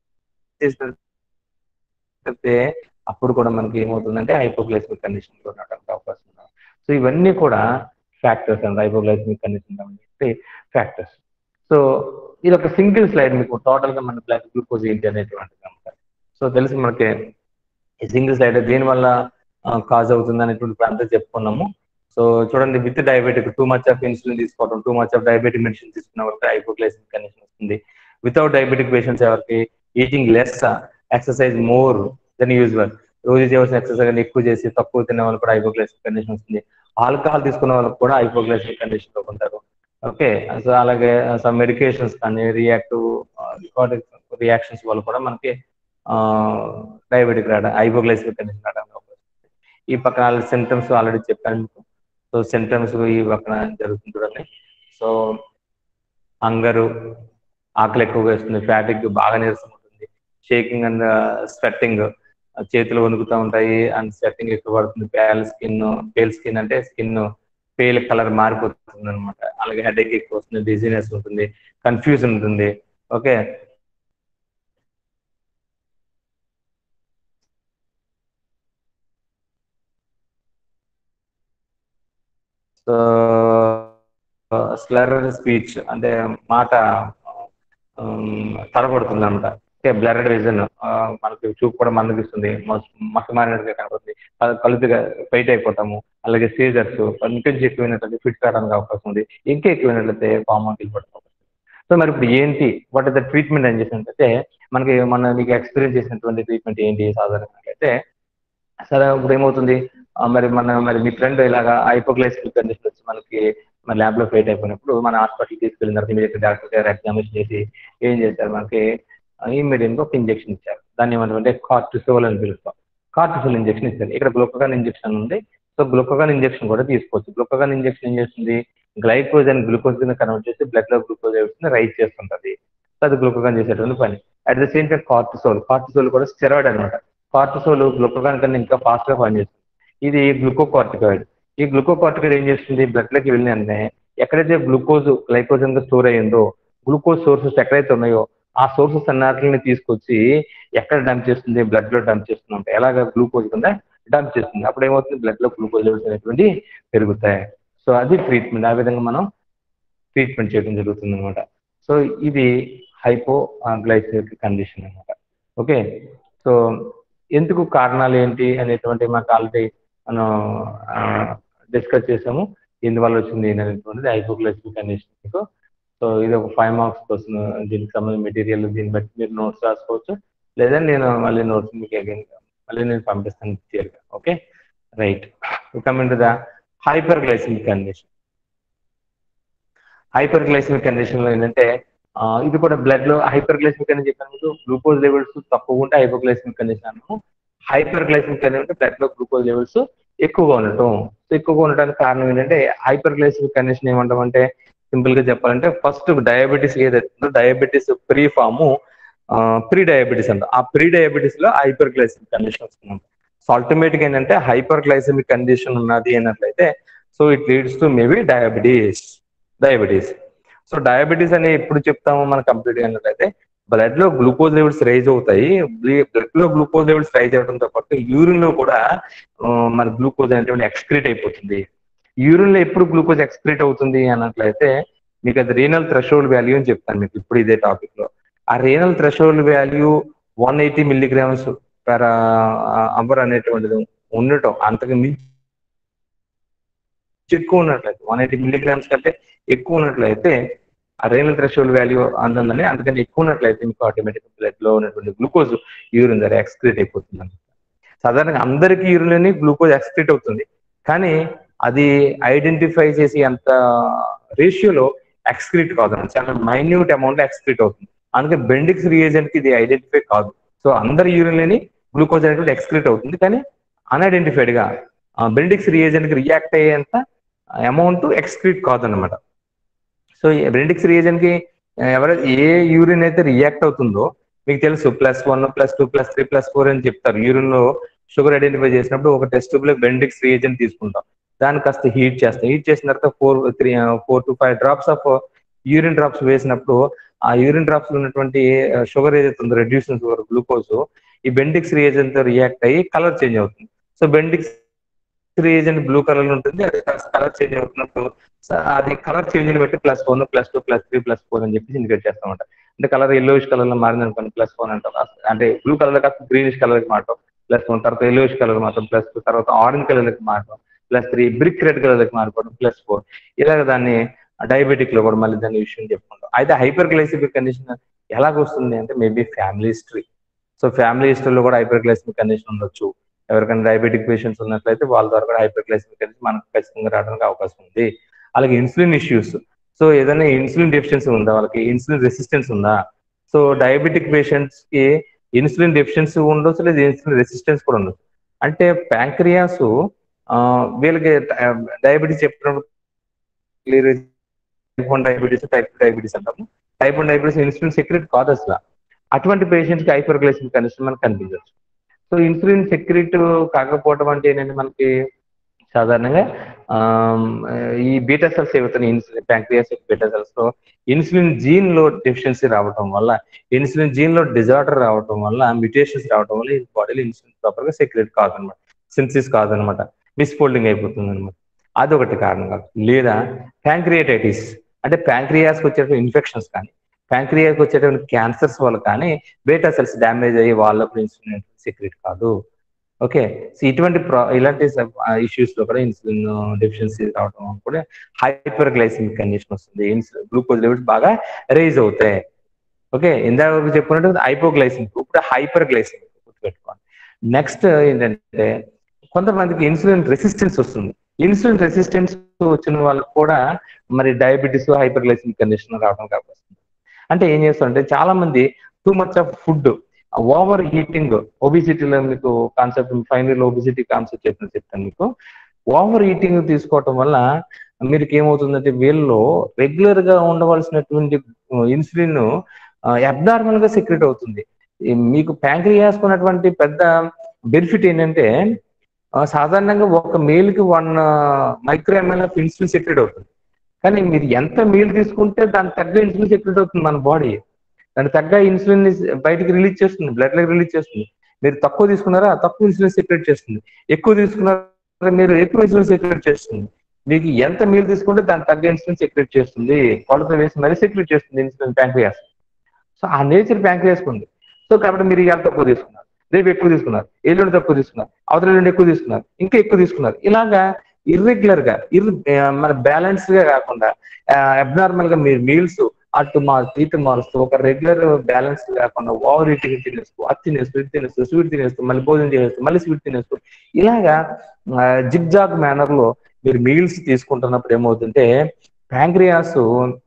A: చేస్తే అప్పుడు కూడా మనకి ఏమవుతుందంటే హైపోగ్లైసిమిక్ కండిషన్ లో ఉండడానికి అవకాశం ఉంది సో ఇవన్నీ కూడా ఫ్యాక్టర్స్ అండి హైపోగ్లైసిమిక్ కండిషన్ కాబట్టి ఫ్యాక్టర్స్ సో ఇది ఒక సింగిల్ స్లైడ్ మీకు టోటల్ గా మన బ్లడ్ గ్లూకోజ్ ఏంటి అనేటువంటిది అనమాట సో తెలిసి మనకి ఈ సింగిల్ స్లైడ్ దేని వల్ల కాజ్ అవుతుంది అనేటువంటి అంతా చెప్పుకున్నాము సో చూడండి with diabetic too much of insulin తీసుకోవడం too much of diabetic medicine తీసుకున్న వాళ్ళకి హైపోగ్లైసిమిక్ కండిషన్ వస్తుంది వితౌట్ డయాబెటిక్ పేషెంట్స్ ఎవరికి eating less exercise more than usual రోజు చేయవలసిన ఎక్సర్సైజ్ ఎక్కువ చేసి తక్కువ తినే వాళ్ళకి కూడా హైపోగ్లైసిమిక్ కండిషన్ వస్తుంది ఆల్కహాల్ తీసుకున్న వాళ్ళకి కూడా హైపోగ్లైసిమిక్ కండిషన్ లో ఉంటారు ఓకే సో అలాగే సమ్ మెడికేషన్స్ కానీ రియాక్టివ్ రియాక్షన్స్ వల్ల కూడా మనకి డయాబెటిక్ రావడం హైపోగ్లైసిమిక్ కండిషన్ రావడం ఈ పక్కన సిమ్టమ్స్ ఆల్రెడీ చెప్పాను మీకు సో సిమ్టమ్స్ ఈ పక్కన జరుగుతుంది సో హంగరు ఆకలి ఎక్కువగా వేస్తుంది ఫ్యాటిక్ బాగా నీరసం ఉంటుంది షేకింగ్ అండ్ స్వెట్టింగ్ చేతులు వణుకుతూ ఉంటాయి అండ్ స్వెట్టింగ్ ఎక్కువ పడుతుంది పేల్ స్కిన్ పేల్ స్కిన్ అంటే స్కిన్ పేల్ కలర్ మారిపోతుంది అనమాట అలాగే హెడేక్ ఎక్కువ వస్తుంది డిజీనెస్ ఉంటుంది కన్ఫ్యూజన్ ఉంటుంది ఓకే సో స్లర్ స్పీచ్ అంటే మాట తడబడుతుంది అనమాట ఓకే బ్లర్డ్ విజన్ మనకి చూపు కూడా మందగిస్తుంది మసమారినట్టుగా కనబడుతుంది కలుపుగా ఫైట్ అయిపోతాము అలాగే సీజర్స్ ఇంకొంచెం ఎక్కువైనట్లయితే ఫిట్ కావడానికి అవకాశం ఉంది ఇంకా ఎక్కువైనట్లయితే ఫామ్ వెళ్ళిపోవడం సో మరి ఇప్పుడు ఏంటి వాట్ ఇస్ ద ట్రీట్మెంట్ అని చెప్పినట్లయితే మనకి మన మీకు ఎక్స్పీరియన్స్ చేసినటువంటి ట్రీట్మెంట్ ఏంటి సాధారణంగా అయితే సరే ఇప్పుడు ఏమవుతుంది మరి మన మరి మీ ఫ్రెండ్ ఇలాగా హైపోగ్లైసిమిక్ కండిషన్ వచ్చి మనకి మన ల్యాబ్ లో ఫెయిట్ అయిపోయినప్పుడు మన హాస్పిటల్కి తీసుకెళ్ళిన తర్వాత ఇమీడియట్ డాక్టర్ గారు ఎగ్జామినేషన్ చేసి ఏం చేశారు మనకి ఇమీడియట్ గా ఒక ఇంజెక్షన్ ఇచ్చారు దాన్ని ఏమంటే కార్టిసోల్ అని పిలుస్తాం కార్టిసోల్ ఇంజెక్షన్ ఇచ్చారు ఇక్కడ గ్లూకోగాన్ ఇంజెక్షన్ ఉంది సో గ్లూకోగాన్ ఇంజెక్షన్ కూడా తీసుకోవచ్చు గ్లూకోగాన్ ఇంజెక్షన్ ఏం చేస్తుంది గ్లైకోజ్ అని గ్లూకోజ్ కింద కన్వర్ట్ చేసి బ్లడ్ లో గ్లూకోజ్ అవుతుంది రైజ్ చేస్తుంటది అది గ్లూకోగాన్ చేసేటువంటి పని at the same time cortisol cortisol కూడా స్టెరాయిడ్ అనమాట కార్టిసోల్ గ్లూకోగాన్ కన్నా ఇంకా ఫాస్ట్ గా పనిచేస్తుంది ఇది గ్లూకోకార్టికాయిడ్ ఈ గ్లూకోకార్టికాయిడ్ ఏం చేస్తుంది బ్లడ్ లోకి వెళ్ళిన వెంటనే ఎక్కడైతే గ్లూకోజ్ గ్లైకోజన్ గా స్టోర్ అయ్యిందో గ్లూకోజ్ సోర్సెస్ ఎక్కడైతే ఉన్నాయో ఆ సోర్సెస్ అన్నిటిని తీసుకొచ్చి ఎక్కడ డంప్ చేస్తుంది బ్లడ్ లో డంప్ చేస్తుంది అంటే ఎలాగ గ్లూకోజ్ కింద డంప్ చేస్తుంది అప్పుడు ఏమవుతుంది బ్లడ్ లో గ్లూకోజ్ లెవెల్స్ అనేటువంటి పెరుగుతాయి సో అది ట్రీట్మెంట్ ఆ విధంగా మనం ట్రీట్మెంట్ చేయడం జరుగుతుంది అనమాట సో ఇది హైపో గ్లైసెమిక్ కండిషన్ అనమాట ఓకే సో ఎందుకు కారణాలు ఏంటి అనేటువంటి మనకు ఆల్రెడీ మనం డిస్కస్ చేసాము ఎందువల్ల వచ్చింది అనేటువంటిది హైపోగ్లైసిమిక్ కండిషన్ సో ఇది ఒక ఫైవ్ మార్క్స్ కోసం దీనికి సంబంధించిన మెటీరియల్ దీన్ని బట్టి మీరు నోట్స్ రాసుకోవచ్చు లేదా నేను మళ్ళీ నోట్స్ మీకు అగైన్ మళ్ళీ నేను పంపిస్తాను క్లియర్గా okay right coming to the hyper glycaemic condition hyper glycaemic condition లో ఏంటంటే ఇది కూడా బ్లడ్ లో హైపర్ గ్లైసిమిక్ అని చెప్పినప్పుడు గ్లూకోజ్ లెవెల్స్ తక్కువ ఉంటే హైపర్ గ్లైసిమిక్ కండిషన్ అన్నాము హైపర్ గ్లైసిమిక్ అనేది అంటే బ్లడ్ లో గ్లూకోజ్ లెవెల్స్ ఎక్కువగా ఉండటం సో ఎక్కువగా ఉండడానికి కారణం ఏంటంటే హైపర్ గ్లైసిమిక్ కండిషన్ ఏమంటాం అంటే సింపుల్ గా చెప్పాలంటే ఫస్ట్ డయాబెటీస్ ఏదైతే డయాబెటీస్ ప్రీ ఫాము ప్రీ డయాబెటీస్ అంట ఆ ప్రీ డయాబెటీస్ లో హైపర్ గ్లైసిమిక్ కండిషన్ వస్తుంది సో అల్టిమేట్ గా ఏంటంటే హైపర్ గ్లైసిమిక్ కండిషన్ ఉన్నది అన్నట్లయితే so it leads to maybe diabetes diabetes so diabetes అని ఎప్పుడు చెప్తాము మనం కంప్లీట్ గా అన్నట్లయితే బ్లడ్ లో గ్లూకోజ్ లెవెల్స్ రైజ్ అవుతాయి బ్లడ్ లో గ్లూకోజ్ లెవెల్స్ రైజ్ అవడంతో పాటు యూరిన్ లో కూడా మన గ్లూకోజ్ అనేటువంటి ఎక్స్క్రీట్ అయిపోతుంది యూరిన్ లో ఎప్పుడు గ్లూకోజ్ ఎక్స్క్రీట్ అవుతుంది అన్నట్లయితే మీకు అది రీనల్ థ్రెషోల్డ్ వాల్యూ అని చెప్తాను మీకు ఇప్పుడు ఇదే టాపిక్ లో ఆ renal threshold value one eighty milligrams per అంబర్ అనేటువంటిది ఉండటం అంతకు మించి ఎక్కువ ఉన్నట్లయితే వన్ ఎయిటీ మిల్లీగ్రామ్స్ కంటే ఎక్కువ ఉన్నట్లయితే ఆ రేనల్ థ్రెషోల్డ్ వాల్యూ అందని అందుకని ఎక్కువ ఉన్నట్లయితే మీకు ఆటోమేటిక్ బ్లడ్ లో ఉన్నటువంటి గ్లూకోజ్ యూరిన్ ద్వారా ఎక్స్క్రీట్ అయిపోతుంది అనమాట సాధారణంగా అందరికీ యూరిన్ గ్లూకోజ్ ఎక్స్క్రీట్ అవుతుంది కానీ అది ఐడెంటిఫై చేసి అంత రేషియోలో ఎక్స్క్రీట్ కాదు చాలా మైన్యూట్ అమౌంట్ ఎక్స్క్రీట్ అవుతుంది అందుకే బెండిక్స్ రియేజెంట్ కి ఇది ఐడెంటిఫై కాదు సో అందరి యూరిన్ గ్లూకోజ్ అనేటువంటి ఎక్స్క్రీట్ అవుతుంది కానీ అన్ఐడెంటిఫైడ్ గా బెండిక్స్ రియేజెంట్ కి రియాక్ట్ అయ్యేంత అమౌంట్ ఎక్స్క్రీట్ కాదనమాట సో బెండిక్స్ రియేజెంట్ కి ఎవరైతే ఏ యూరిన్ అయితే రియాక్ట్ అవుతుందో మీకు తెలుసు plus one plus two plus three plus four అని చెప్తారు యూరిన్ లో షుగర్ ఐడెంటిఫై చేసినప్పుడు ఒక టెస్ట్ ట్యూబ్ లో బెండిక్స్ రియేజెంట్ తీసుకుంటాం దాన్ని కాస్త హీట్ చేస్తాం హీట్ చేసిన తర్వాత four three four to five drops of urine drops వేసినప్పుడు ఆ యూరిన్ డ్రాప్స్ లో ఉన్నటువంటి షుగర్ ఏదైతే ఉందో రెడ్యూషన్ షుగర్ గ్లూకోజ్ ఈ బెండిక్స్ రియేజెంట్ తో రియాక్ట్ అయ్యి కలర్ చేంజ్ అవుతుంది so Benedict's reagent blue colour ఉంటుంది అది కలర్ చేంజ్ అవుతున్నప్పుడు అది కలర్ చేంజ్ ని బట్టి plus one plus two plus three plus four అని చెప్పేసి ఇండికేట్ చేస్తామంట అంటే కలర్ ఎల్లోయిష్ కలర్ లో మారింది అనుకోండి ప్లస్ ఫోర్ అంటాం అంటే బ్లూ కలర్ కాస్త గ్రీనిష్ కలర్ కి మారటం ప్లస్ వన్ తర్వాత ఎల్లోయిష్ కలర్ మాత్రం ప్లస్ టూ తర్వాత ఆరెంజ్ కలర్ కి మారటం plus three brick red colour కి మారిపోవడం ప్లస్ ఫోర్ ఇలాగ దాన్ని డయాబెటిక్ లో కూడా మళ్ళీ దాని విషయం చెప్పుకుంటాం అయితే హైపర్ గ్లైసిమిక్ కండిషన్ ఎలాగ వస్తుంది అంటే maybe family history so family హిస్టరీలో కూడా హైపర్ గ్లైసిమిక్ కండిషన్ ఉండొచ్చు ఎవరికైనా డయాబెటిక్ పేషెంట్స్ ఉన్నట్లయితే వాళ్ళ ద్వారా కూడా హైపర్ గ్లైసిమిక్ కండిషన్ మనకు ఖచ్చితంగా రావడానికి అవకాశం ఉంది అలాగే ఇన్సులిన్ ఇష్యూస్ సో ఏదైనా ఇన్సులిన్ డెఫిషియన్సీ ఉందా వాళ్ళకి ఇన్సులిన్ రెసిస్టెన్స్ ఉందా సో డయాబెటిక్ పేషెంట్స్ కి ఇన్సులిన్ డెఫిషియన్సీ ఉండొచ్చు లేదా ఇన్సులిన్ రెసిస్టెన్స్ కూడా ఉండొచ్చు అంటే ప్యాంక్రియాస్ వీళ్ళకి డయాబెటీస్ చెప్పినప్పుడు clear type one diabetes type two diabetes అంటాము type one diabetes insulin secrete కాదు అసలు అటువంటి పేషెంట్స్ కి హైపర్ గ్లైసిమిక్ కండిషన్ మనకు కనిపించవచ్చు సో ఇన్సులిన్ సెక్రెట్ కాకపోవడం అంటే ఏంటంటే మనకి సాధారణంగా ఆమ్, ఈ బీటా సెల్స్ ఏవైతే ఇన్సులిన్ ప్యాంక్రియాస్ బీటా సెల్స్ లో ఇన్సులిన్ జీన్ లో డెఫిషియన్సీ రావడం వల్ల ఇన్సులిన్ జీన్ లో డిజార్డర్ రావడం వల్ల మ్యూటేషన్స్ రావడం వల్ల ఈ బాడీలో ఇన్సులిన్ ప్రాపర్ గా సెక్రెట్ కాదనమాట సింథసిస్ కాదనమాట మిస్ఫోల్డింగ్ అయిపోతుంది అనమాట అదొకటి కారణం కాదు లేదా ప్యాంక్రియాటైటిస్ అంటే ప్యాంక్రియాస్ వచ్చేటువంటి ఇన్ఫెక్షన్స్ కానీ ప్యాంక్రియాకి వచ్చేటువంటి క్యాన్సర్స్ వల్ల కానీ బీటా సెల్స్ డ్యామేజ్ అయ్యి వాళ్ళకు ఇన్సులిన్ సెక్రెట్ కాదు ఓకే సో ఇటువంటి ప్రా- ఇలాంటి ఇష్యూస్ లో కూడా ఇన్సులిన్ డెఫిషియన్సీ రావడం వల్ల కూడా హైపర్ గ్లైసిమిక్ కండిషన్ వస్తుంది ఇన్సులిన్ గ్లూకోజ్ లెవెల్స్ బాగా రైజ్ అవుతాయి ఓకే ఇందాక చెప్పుకున్నట్టు హైపోగ్లైసిమిక్ ఇప్పుడు హైపర్ గ్లైసిమిక్ గుర్తుపెట్టుకోండి నెక్స్ట్ ఏంటంటే కొంతమందికి ఇన్సులిన్ రెసిస్టెన్స్ వస్తుంది ఇన్సులిన్ రెసిస్టెన్స్ వచ్చిన వాళ్ళకి కూడా మరి డయాబెటీస్ హైపర్ గ్లైసిమిక్ కండిషన్ రావడం కాబట్టి అంటే ఏం చేస్తారంటే చాలా మంది too much of food over eating ఒబిసిటీలో మీకు కాన్సెప్ట్ ఫైనల్ ఒబిసిటీ కాన్సెప్ట్ చెప్పిన చెప్తాను మీకు ఓవర్ ఈటింగ్ తీసుకోవటం వల్ల మీకు ఏమవుతుందంటే వీళ్ళు రెగ్యులర్ గా ఉండవలసినటువంటి ఇన్సులిన్ అబ్నార్మల్ గా సెక్రెట్ అవుతుంది ఈ మీకు ప్యాంక్రియాస్ ఉన్నటువంటి పెద్ద బెనిఫిట్ ఏంటంటే ఆ, సాధారణంగా ఒక మీల్ కి one micro ML of insulin secrete అవుతుంది కానీ మీరు ఎంత మీల్ తీసుకుంటే దాని తగ్గ ఇన్సులిన్ సెక్రెట్ అవుతుంది మన బాడీ దాని తగ్గ ఇన్సులిన్ బయటికి రిలీజ్ చేస్తుంది బ్లడ్ లో రిలీజ్ చేస్తుంది మీరు తక్కువ తీసుకున్నారా తక్కువ ఇన్సులిన్ సెక్రెట్ చేస్తుంది ఎక్కువ తీసుకున్నారా మీరు ఎక్కువ ఇన్సులిన్ సెక్రెట్ చేస్తుంది మీకు ఎంత మీల్ తీసుకుంటే దాని తగ్గ ఇన్సులిన్ సెక్రెట్ చేస్తుంది కొలత వేసి మరీ సెక్రెట్ చేస్తుంది ఇన్సులిన్ ప్యాంక్రియాస్ సో ఆ నేచర్ ప్యాంక్రియాస్ ఉంది సో కాబట్టి మీరు ఇవాళ తక్కువ తీసుకున్నారు రేపు ఎక్కువ తీసుకున్నారు ఎల్లుండి తక్కువ తీసుకున్నారు అవతల ఎల్లుండి ఎక్కువ తీసుకున్నారు ఇంకా ఎక్కువ తీసుకున్నారు ఇలాగా ఇర్రెగ్యులర్ గా ఇర్ మన బ్యాలెన్స్ గా కాకుండా అబ్నార్మల్ గా మీరు మీల్స్ అటు మా ఇటు మారుస్తూ ఒక రెగ్యులర్ బ్యాలెన్స్ కాకుండా ఓవర్ ఈటింగ్ తినేస్తూ అది తినేస్తూ ఇది తినేస్తూ స్వీట్ తినేస్తూ మళ్ళీ భోజనం చేస్తూ మళ్ళీ స్వీట్ తినేస్తూ ఇలాగా జిగ్ జాగ్ మేనర్ లో మీరు మీల్స్ తీసుకుంటున్నప్పుడు ఏమవుతుంటే ప్యాంక్రియాస్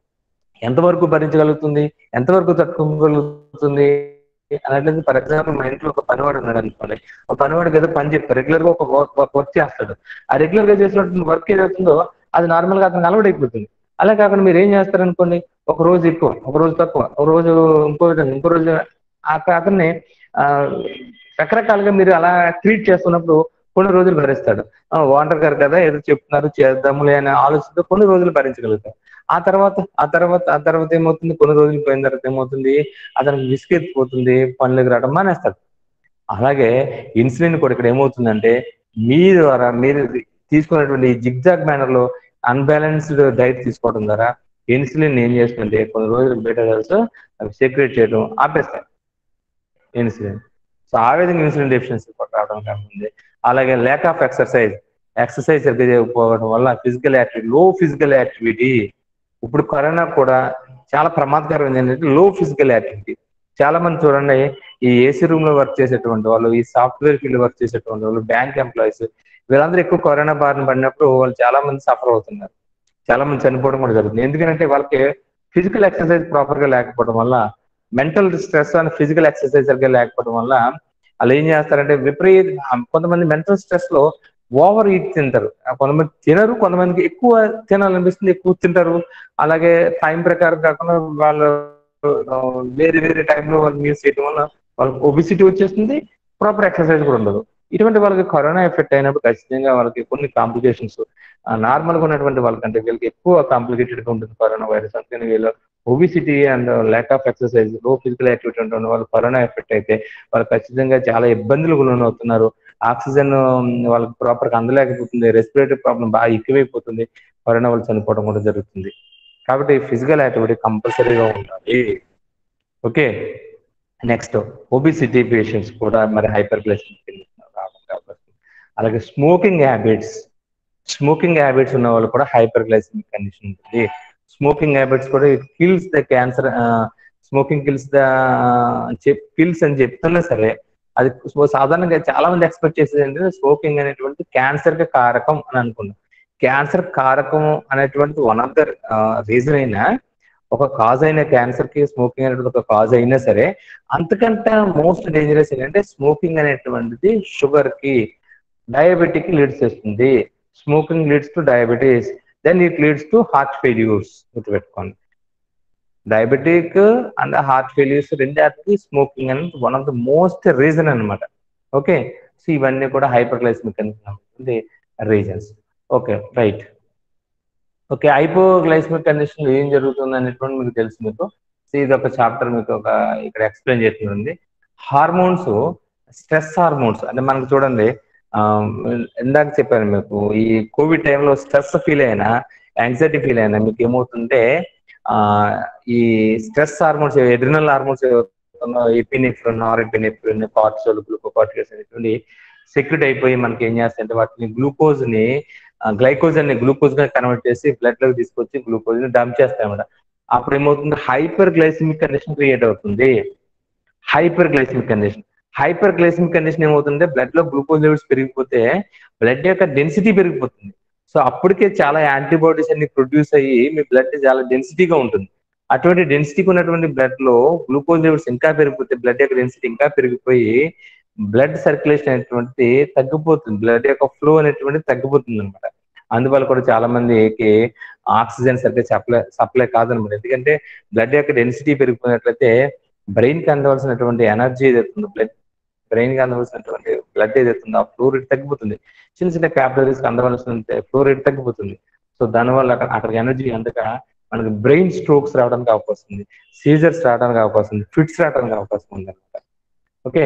A: ఎంతవరకు భరించగలుగుతుంది ఎంతవరకు తట్టుకోగలుగుతుంది అన్నట్లయితే ఫర్ ఎగ్జాంపుల్ మా ఇంట్లో ఒక పనివాడు ఉన్నాడు అనుకోండి ఒక పనివాడికి ఏదో పని చెప్తారు రెగ్యులర్ గా ఒక వర్క్ చేస్తాడు ఆ రెగ్యులర్ గా చేసినటువంటి వర్క్ ఏదవుతుందో అది నార్మల్ గా అతనికి అలవాటు అయిపోతుంది అలా కాకుండా మీరు ఏం చేస్తారనుకోండి ఒక రోజు ఎక్కువ ఒక రోజు తక్కువ ఒక రోజు ఇంకో విధంగా ఇంకో రోజు అక్కడ అతన్ని ఆ, రకరకాలుగా మీరు అలా ట్రీట్ చేస్తున్నప్పుడు కొన్ని రోజులు భరిస్తాడు వాంటర్ గారు కదా ఏదో చెప్తున్నారు చేద్దాములే అనే ఆలోచనతో కొన్ని రోజులు భరించగలుగుతారు ఆ తర్వాత ఆ తర్వాత ఆ తర్వాత ఏమవుతుంది కొన్ని రోజులు పోయిన తర్వాత ఏమవుతుంది అతనికి విసుగెత్తిపోతుంది పనులకు రావడం మానేస్తాడు అలాగే ఇన్సులిన్ కూడా ఇక్కడ ఏమవుతుందంటే మీ ద్వారా మీరు తీసుకున్నటువంటి జిగ్జాగ్ మేనర్ లో అన్బ్యాలెన్స్డ్ డైట్ తీసుకోవడం ద్వారా ఇన్సులిన్ ఏం చేస్తుందంటే కొన్ని రోజులు బెటర్ అవి సెక్రేట్ చేయడం ఆపేస్తాయి ఇన్సులిన్ సో ఆ విధంగా ఇన్సులిన్ డెఫిషియన్సీ రావడం కాకుండా అలాగే ల్యాక్ ఆఫ్ ఎక్సర్సైజ్ ఎక్సర్సైజ్ సరిగ్గా చేయకపోవడం వల్ల ఫిజికల్ యాక్టివిటీ లో ఫిజికల్ యాక్టివిటీ ఇప్పుడు కరోనా కూడా చాలా ప్రమాదకరం ఏంటంటే లో ఫిజికల్ యాక్టివిటీ చాలా మంది చూడండి ఈ ఏసీ రూమ్ లో వర్క్ చేసేటువంటి వాళ్ళు ఈ సాఫ్ట్వేర్ ఫీల్డ్ వర్క్ చేసేటువంటి వాళ్ళు బ్యాంక్ ఎంప్లాయీస్ వీళ్ళందరూ ఎక్కువ కరోనా బారిన పడినప్పుడు వాళ్ళు చాలా మంది సఫర్ అవుతున్నారు చాలా మంది చనిపోవడం కూడా జరుగుతుంది ఎందుకంటే వాళ్ళకి ఫిజికల్ ఎక్సర్సైజ్ ప్రాపర్ గా లేకపోవడం వల్ల మెంటల్ స్ట్రెస్ అని ఫిజికల్ ఎక్సర్సైజ్ సరిగ్గా లేకపోవడం వల్ల వాళ్ళు ఏం చేస్తారంటే విపరీత కొంతమంది మెంటల్ స్ట్రెస్ లో ఓవర్ ఈట్ తింటారు ఆ కొంతమంది తినరు కొంతమందికి ఎక్కువ తినాలనిపిస్తుంది ఎక్కువ తింటారు అలాగే టైం ప్రకారం కాకుండా వాళ్ళు ఆ, వేరే వేరే టైంలో వాళ్ళు మీల్స్ చేయడం వల్ల వాళ్ళకి ఒబిసిటీ వచ్చేస్తుంది ప్రాపర్ ఎక్సర్సైజ్ కూడా ఉండదు ఇటువంటి వాళ్ళకి కరోనా ఎఫెక్ట్ అయినప్పుడు ఖచ్చితంగా వాళ్ళకి కొన్ని కాంప్లికేషన్స్ నార్మల్ గా ఉన్నటువంటి వాళ్ళకంటే వీళ్ళకి ఎక్కువ కాంప్లికేటెడ్ గా ఉంటుంది కరోనా వైరస్ అందుకని వీళ్ళు obesity and lack of exercise లో ఫిజికల్ యాక్టివిటీ ఉంటుంది వాళ్ళు కరోనా ఎఫెక్ట్ అయితే వాళ్ళు ఖచ్చితంగా చాలా ఇబ్బందులు అవుతున్నారు ఆక్సిజన్ వాళ్ళకి ప్రాపర్ గా అందలేకపోతుంది రెస్పిరేటరీ ప్రాబ్లం బాగా ఎక్కువైపోతుంది కరోనా వాళ్ళు చనిపోవడం కూడా జరుగుతుంది కాబట్టి ఫిజికల్ యాక్టివిటీ కంపల్సరీగా ఉండాలి ఓకే నెక్స్ట్ ఒబిసిటీ పేషెంట్స్ కూడా మరి హైపర్ రావడం కాబట్టి అలాగే స్మోకింగ్ హ్యాబిట్స్ స్మోకింగ్ హ్యాబిట్స్ ఉన్న వాళ్ళు కూడా హైపర్ గ్లైసిమిక్ కండిషన్ ఉంటుంది స్మోకింగ్ హ్యాబిట్స్ కూడా kills the cancer smoking kills the kills అని చెప్తున్నా సరే అది సో- సాధారణంగా చాలా మంది ఎక్స్పెక్ట్ చేసేది ఏంటంటే స్మోకింగ్ అనేటువంటి క్యాన్సర్ కి కారకం అని అనుకున్నాం క్యాన్సర్ కారకం అనేటువంటి వన్ ఆఫ్ ద రీజన్ అయినా ఒక కాజ్ అయిన క్యాన్సర్ కి స్మోకింగ్ అనేటువంటి ఒక కాజ్ అయినా సరే అంతకంటే మోస్ట్ డేంజరస్ ఏంటంటే స్మోకింగ్ అనేటువంటిది షుగర్ కి డయాబెటిక్ లీడ్స్ చేస్తుంది smoking leads to diabetes then it leads to heart failures గుర్తుపెట్టుకోండి డయాబెటిక్ అండ్ హార్ట్ ఫెయిల్యూర్స్ రెండాటికి స్మోకింగ్ అనేది one of the most reason అన్నమాట ఓకే సో ఇవన్నీ కూడా hyper glycaemic condition reasons okay right okay hypoglycemic condition ఏం జరుగుతుంది అనేటువంటి మీకు తెలుసు మీకు సో ఇది ఒక చాప్టర్ మీకు ఒక ఇక్కడ ఎక్స్ప్లెయిన్ చేస్తుంది హార్మోన్స్ స్ట్రెస్ హార్మోన్స్ అంటే మనకు చూడండి ఆ, ఇందాక చెప్పాను మీకు ఈ కోవిడ్ టైంలో స్ట్రెస్ ఫీల్ అయినా యాంగ్జైటీ ఫీల్ అయినా మీకు ఏమవుతుంటే ఆ ఈ stress hormones adrenal hormones epinephrine norepinephrine cortisol glucocorticoids అనేటువంటి సెక్రెట్ అయిపోయి మనకి ఏం చేస్తాయంటే వాటిని గ్లూకోజ్ ని గ్లైకోజ్ ని గ్లూకోజ్ గా కన్వర్ట్ చేసి బ్లడ్ లోకి తీసుకొచ్చి గ్లూకోజ్ ని డంప్ చేస్తాయన్నమాట అప్పుడు ఏమవుతుంది హైపర్ గ్లైసిమిక్ కండిషన్ క్రియేట్ అవుతుంది hyper glycaemic condition hyper glycaemic condition ఏమవుతుందంటే బ్లడ్ లో గ్లూకోజ్ లెవెల్స్ పెరిగిపోతే బ్లడ్ యొక్క డెన్సిటీ పెరిగిపోతుంది సో అప్పటికే చాలా యాంటీబాడీస్ అన్ని ప్రొడ్యూస్ అయ్యి మీ బ్లడ్ చాలా డెన్సిటీగా ఉంటుంది అటువంటి డెన్సిటీకి ఉన్నటువంటి బ్లడ్ లో గ్లూకోజ్ లెవెల్స్ ఇంకా పెరిగిపోతే బ్లడ్ యొక్క డెన్సిటీ ఇంకా పెరిగిపోయి బ్లడ్ సర్క్యులేషన్ అనేటువంటి తగ్గిపోతుంది బ్లడ్ యొక్క ఫ్లో అనేటువంటి తగ్గిపోతుంది అనమాట అందువల్ల కూడా చాలా మందికి ఆక్సిజన్ సరిగ్గా సప్లై సప్లై కాదనమాట ఎందుకంటే బ్లడ్ యొక్క డెన్సిటీ పెరిగిపోయినట్లయితే బ్రెయిన్ కి అందవలసినటువంటి ఎనర్జీ ఏదైతుందో బ్లడ్ బ్రెయిన్ కి అందవలసినటువంటి బ్లడ్ ఏదైతుందో ఆ ఫ్లో రేట్ తగ్గిపోతుంది చిన్న చిన్న క్యాపిలరీస్ కి అందవలసిన ఫ్లో రేట్ తగ్గిపోతుంది సో దానివల్ల అక్కడ అక్కడికి ఎనర్జీ అందక మనకి బ్రెయిన్ స్ట్రోక్స్ రావడానికి అవకాశం ఉంది సీజర్స్ రావడానికి అవకాశం ఉంది ఫిట్స్ రావడానికి అవకాశం ఉంది అనమాట ఓకే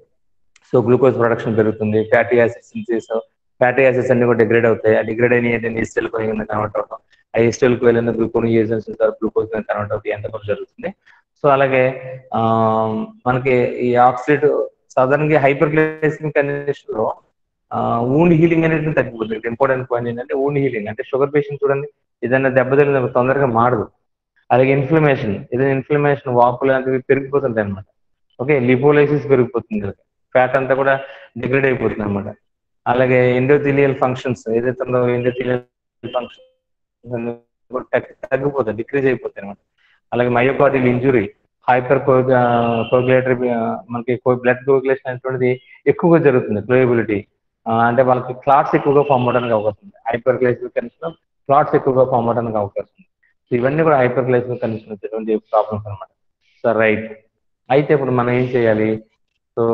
A: సో గ్లూకోజ్ ప్రొడక్షన్ పెరుగుతుంది fatty acids synthesis fatty acids అన్ని కూడా డిగ్రేడ్ అవుతాయి ఆ డిగ్రేడ్ అయిన ఏంటంటే ఈస్టెల్ కింద కన్వర్ట్ అవడం ఆ ఈస్టెల్ కి వెళ్ళిన గ్లూకోన్ ఏజెన్స్ గ్లూకోజ్ కింద కన్వర్ట్ అవుతాయి ఎంత కూడా జరుగుతుంది సో అలాగే ఆ మనకి ఈ ఆక్సిడేట్ సాధారణంగా హైపర్ గ్లైసిమిక్ కండిషన్ లో ఊండ్ హీలింగ్ అనేది తగ్గిపోతుంది ఇంపార్టెంట్ పాయింట్ ఏంటంటే ఊండ్ హీలింగ్ అంటే షుగర్ పేషెంట్ చూడండి ఏదైనా దెబ్బ తగిలిన తొందరగా మాడదు అలాగే ఇన్ఫ్లమేషన్ ఏదైనా ఇన్ఫ్లమేషన్ వాపులు లాంటివి పెరిగిపోతుంటాయి అనమాట ఓకే లిపోలైసిస్ పెరిగిపోతుంది ఫ్యాట్ అంతా కూడా డిగ్రేడ్ అయిపోతుంది అనమాట అలాగే ఎండోథిలియల్ ఫంక్షన్స్ ఏదైతే ఉందో ఎండోథిలియల్ ఫంక్షన్ తగ్గిపోతుంది డిక్రీజ్ అయిపోతాయి అనమాట అలాగే మయోకార్డియల్ ఇంజురీ హైపర్ కోగులేటరీ మనకి బ్లడ్ కోగులేషన్ అనేటువంటిది ఎక్కువగా జరుగుతుంది ఫ్లోయబిలిటీ అంటే వాళ్ళకి క్లాట్స్ ఎక్కువగా ఫామ్ అవడానికి అవకాశం ఉంది హైపర్ గ్లైసిమిక్ కండిషన్ లో క్లాట్స్ ఎక్కువగా ఫామ్ అవడానికి అవకాశం ఉంది సో ఇవన్నీ కూడా హైపర్ గ్లైసిమిక్ కండిషన్ వచ్చేటువంటి ప్రాబ్లమ్స్ అనమాట సో రైట్ అయితే ఇప్పుడు మనం ఏం చేయాలి సో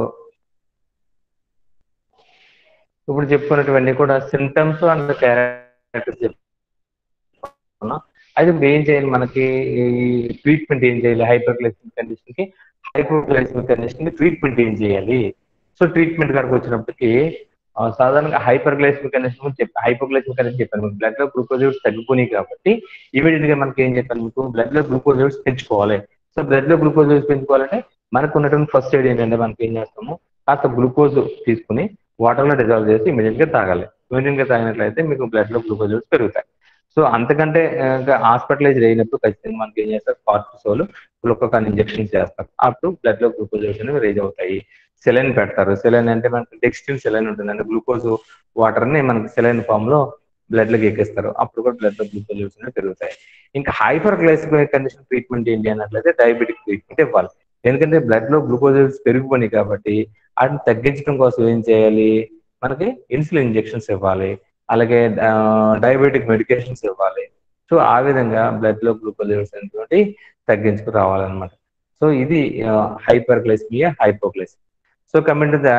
A: ఇప్పుడు చెప్పుకున్నటువంటి కూడా సిమ్టమ్స్ అండ్ క్యారెక్టర్స్ చెప్పుకున్నాం అయితే ఇప్పుడు ఏం చేయాలి మనకి ట్రీట్మెంట్ ఏం చేయాలి హైపర్ గ్లైసిమిక్ కండిషన్ కి హైపర్ గ్లైసిమిక్ కండిషన్ కి ట్రీట్మెంట్ ఏం చేయాలి సో ట్రీట్మెంట్ కనుక వచ్చినప్పటికీ సాధారణంగా హైపర్ గ్లైసిమిక్ కండిషన్ గురించి చెప్పి హైపర్ గ్లైసిమిక్ కండిషన్ చెప్పాను మీకు బ్లడ్ లో గ్లూకోజ్ లెవెల్స్ తగ్గిపోయినాయి కాబట్టి ఇమీడియట్ గా మనకి ఏం చెప్పాను మీకు బ్లడ్ లో గ్లూకోజ్ లెవెల్స్ పెంచుకోవాలి సో బ్లడ్ లో గ్లూకోజ్ లెవెల్స్ పెంచుకోవాలంటే మనకు ఉన్నటువంటి ఫస్ట్ ఎయిడ్ ఏంటంటే మనకి ఏం చేస్తాము కాస్త గ్లూకోజ్ తీసుకుని వాటర్ లో డిజాల్వ్ చేసి ఇమీడియట్ గా తాగాలి ఇమీడియట్ గా తాగినట్లయితే మీకు బ్లడ్ లో గ్లూకోజ్ లెవెల్స్ పెరుగుతాయి సో అంతకంటే హాస్పిటలైజ్ అయినప్పుడు ఖచ్చితంగా మనకి ఏం చేస్తారు కార్టిసోల్ గ్లూకోకాన్ ఇంజెక్షన్ చేస్తారు అప్పుడు బ్లడ్ లో గ్లూకోజ్ లెవెల్స్ అనేవి రేజ్ అవుతాయి సెలైన్ పెడతారు సెలైన్ అంటే మనకి డెక్స్టిన్ సెలైన్ ఉంటుంది అంటే గ్లూకోజ్ వాటర్ ని మనకి సెలైన్ ఫామ్ లో బ్లడ్ లోకి ఎక్కిస్తారు అప్పుడు కూడా బ్లడ్ లో గ్లూకోజ్ లెవెల్స్ అనేవి పెరుగుతాయి ఇంకా హైపర్ గ్లైసిమిక్ కండిషన్ ట్రీట్మెంట్ ఏంటి అన్నట్లయితే డయాబెటిక్ ట్రీట్మెంట్ ఇవ్వాలి ఎందుకంటే బ్లడ్ లో గ్లూకోజ్ లెవెల్స్ పెరిగిపోయినాయి కాబట్టి వాటిని తగ్గించడం కోసం ఏం చేయాలి మనకి ఇన్సులిన్ ఇంజెక్షన్స్ ఇవ్వాలి అలాగే డయాబెటిక్ మెడికేషన్స్ ఇవ్వాలి సో ఆ విధంగా బ్లడ్ లో గ్లూకోజ్ లెవెల్స్ అనేటువంటి తగ్గించుకు రావాలన్నమాట సో ఇది hyper glycemia hypoglycemia so coming to the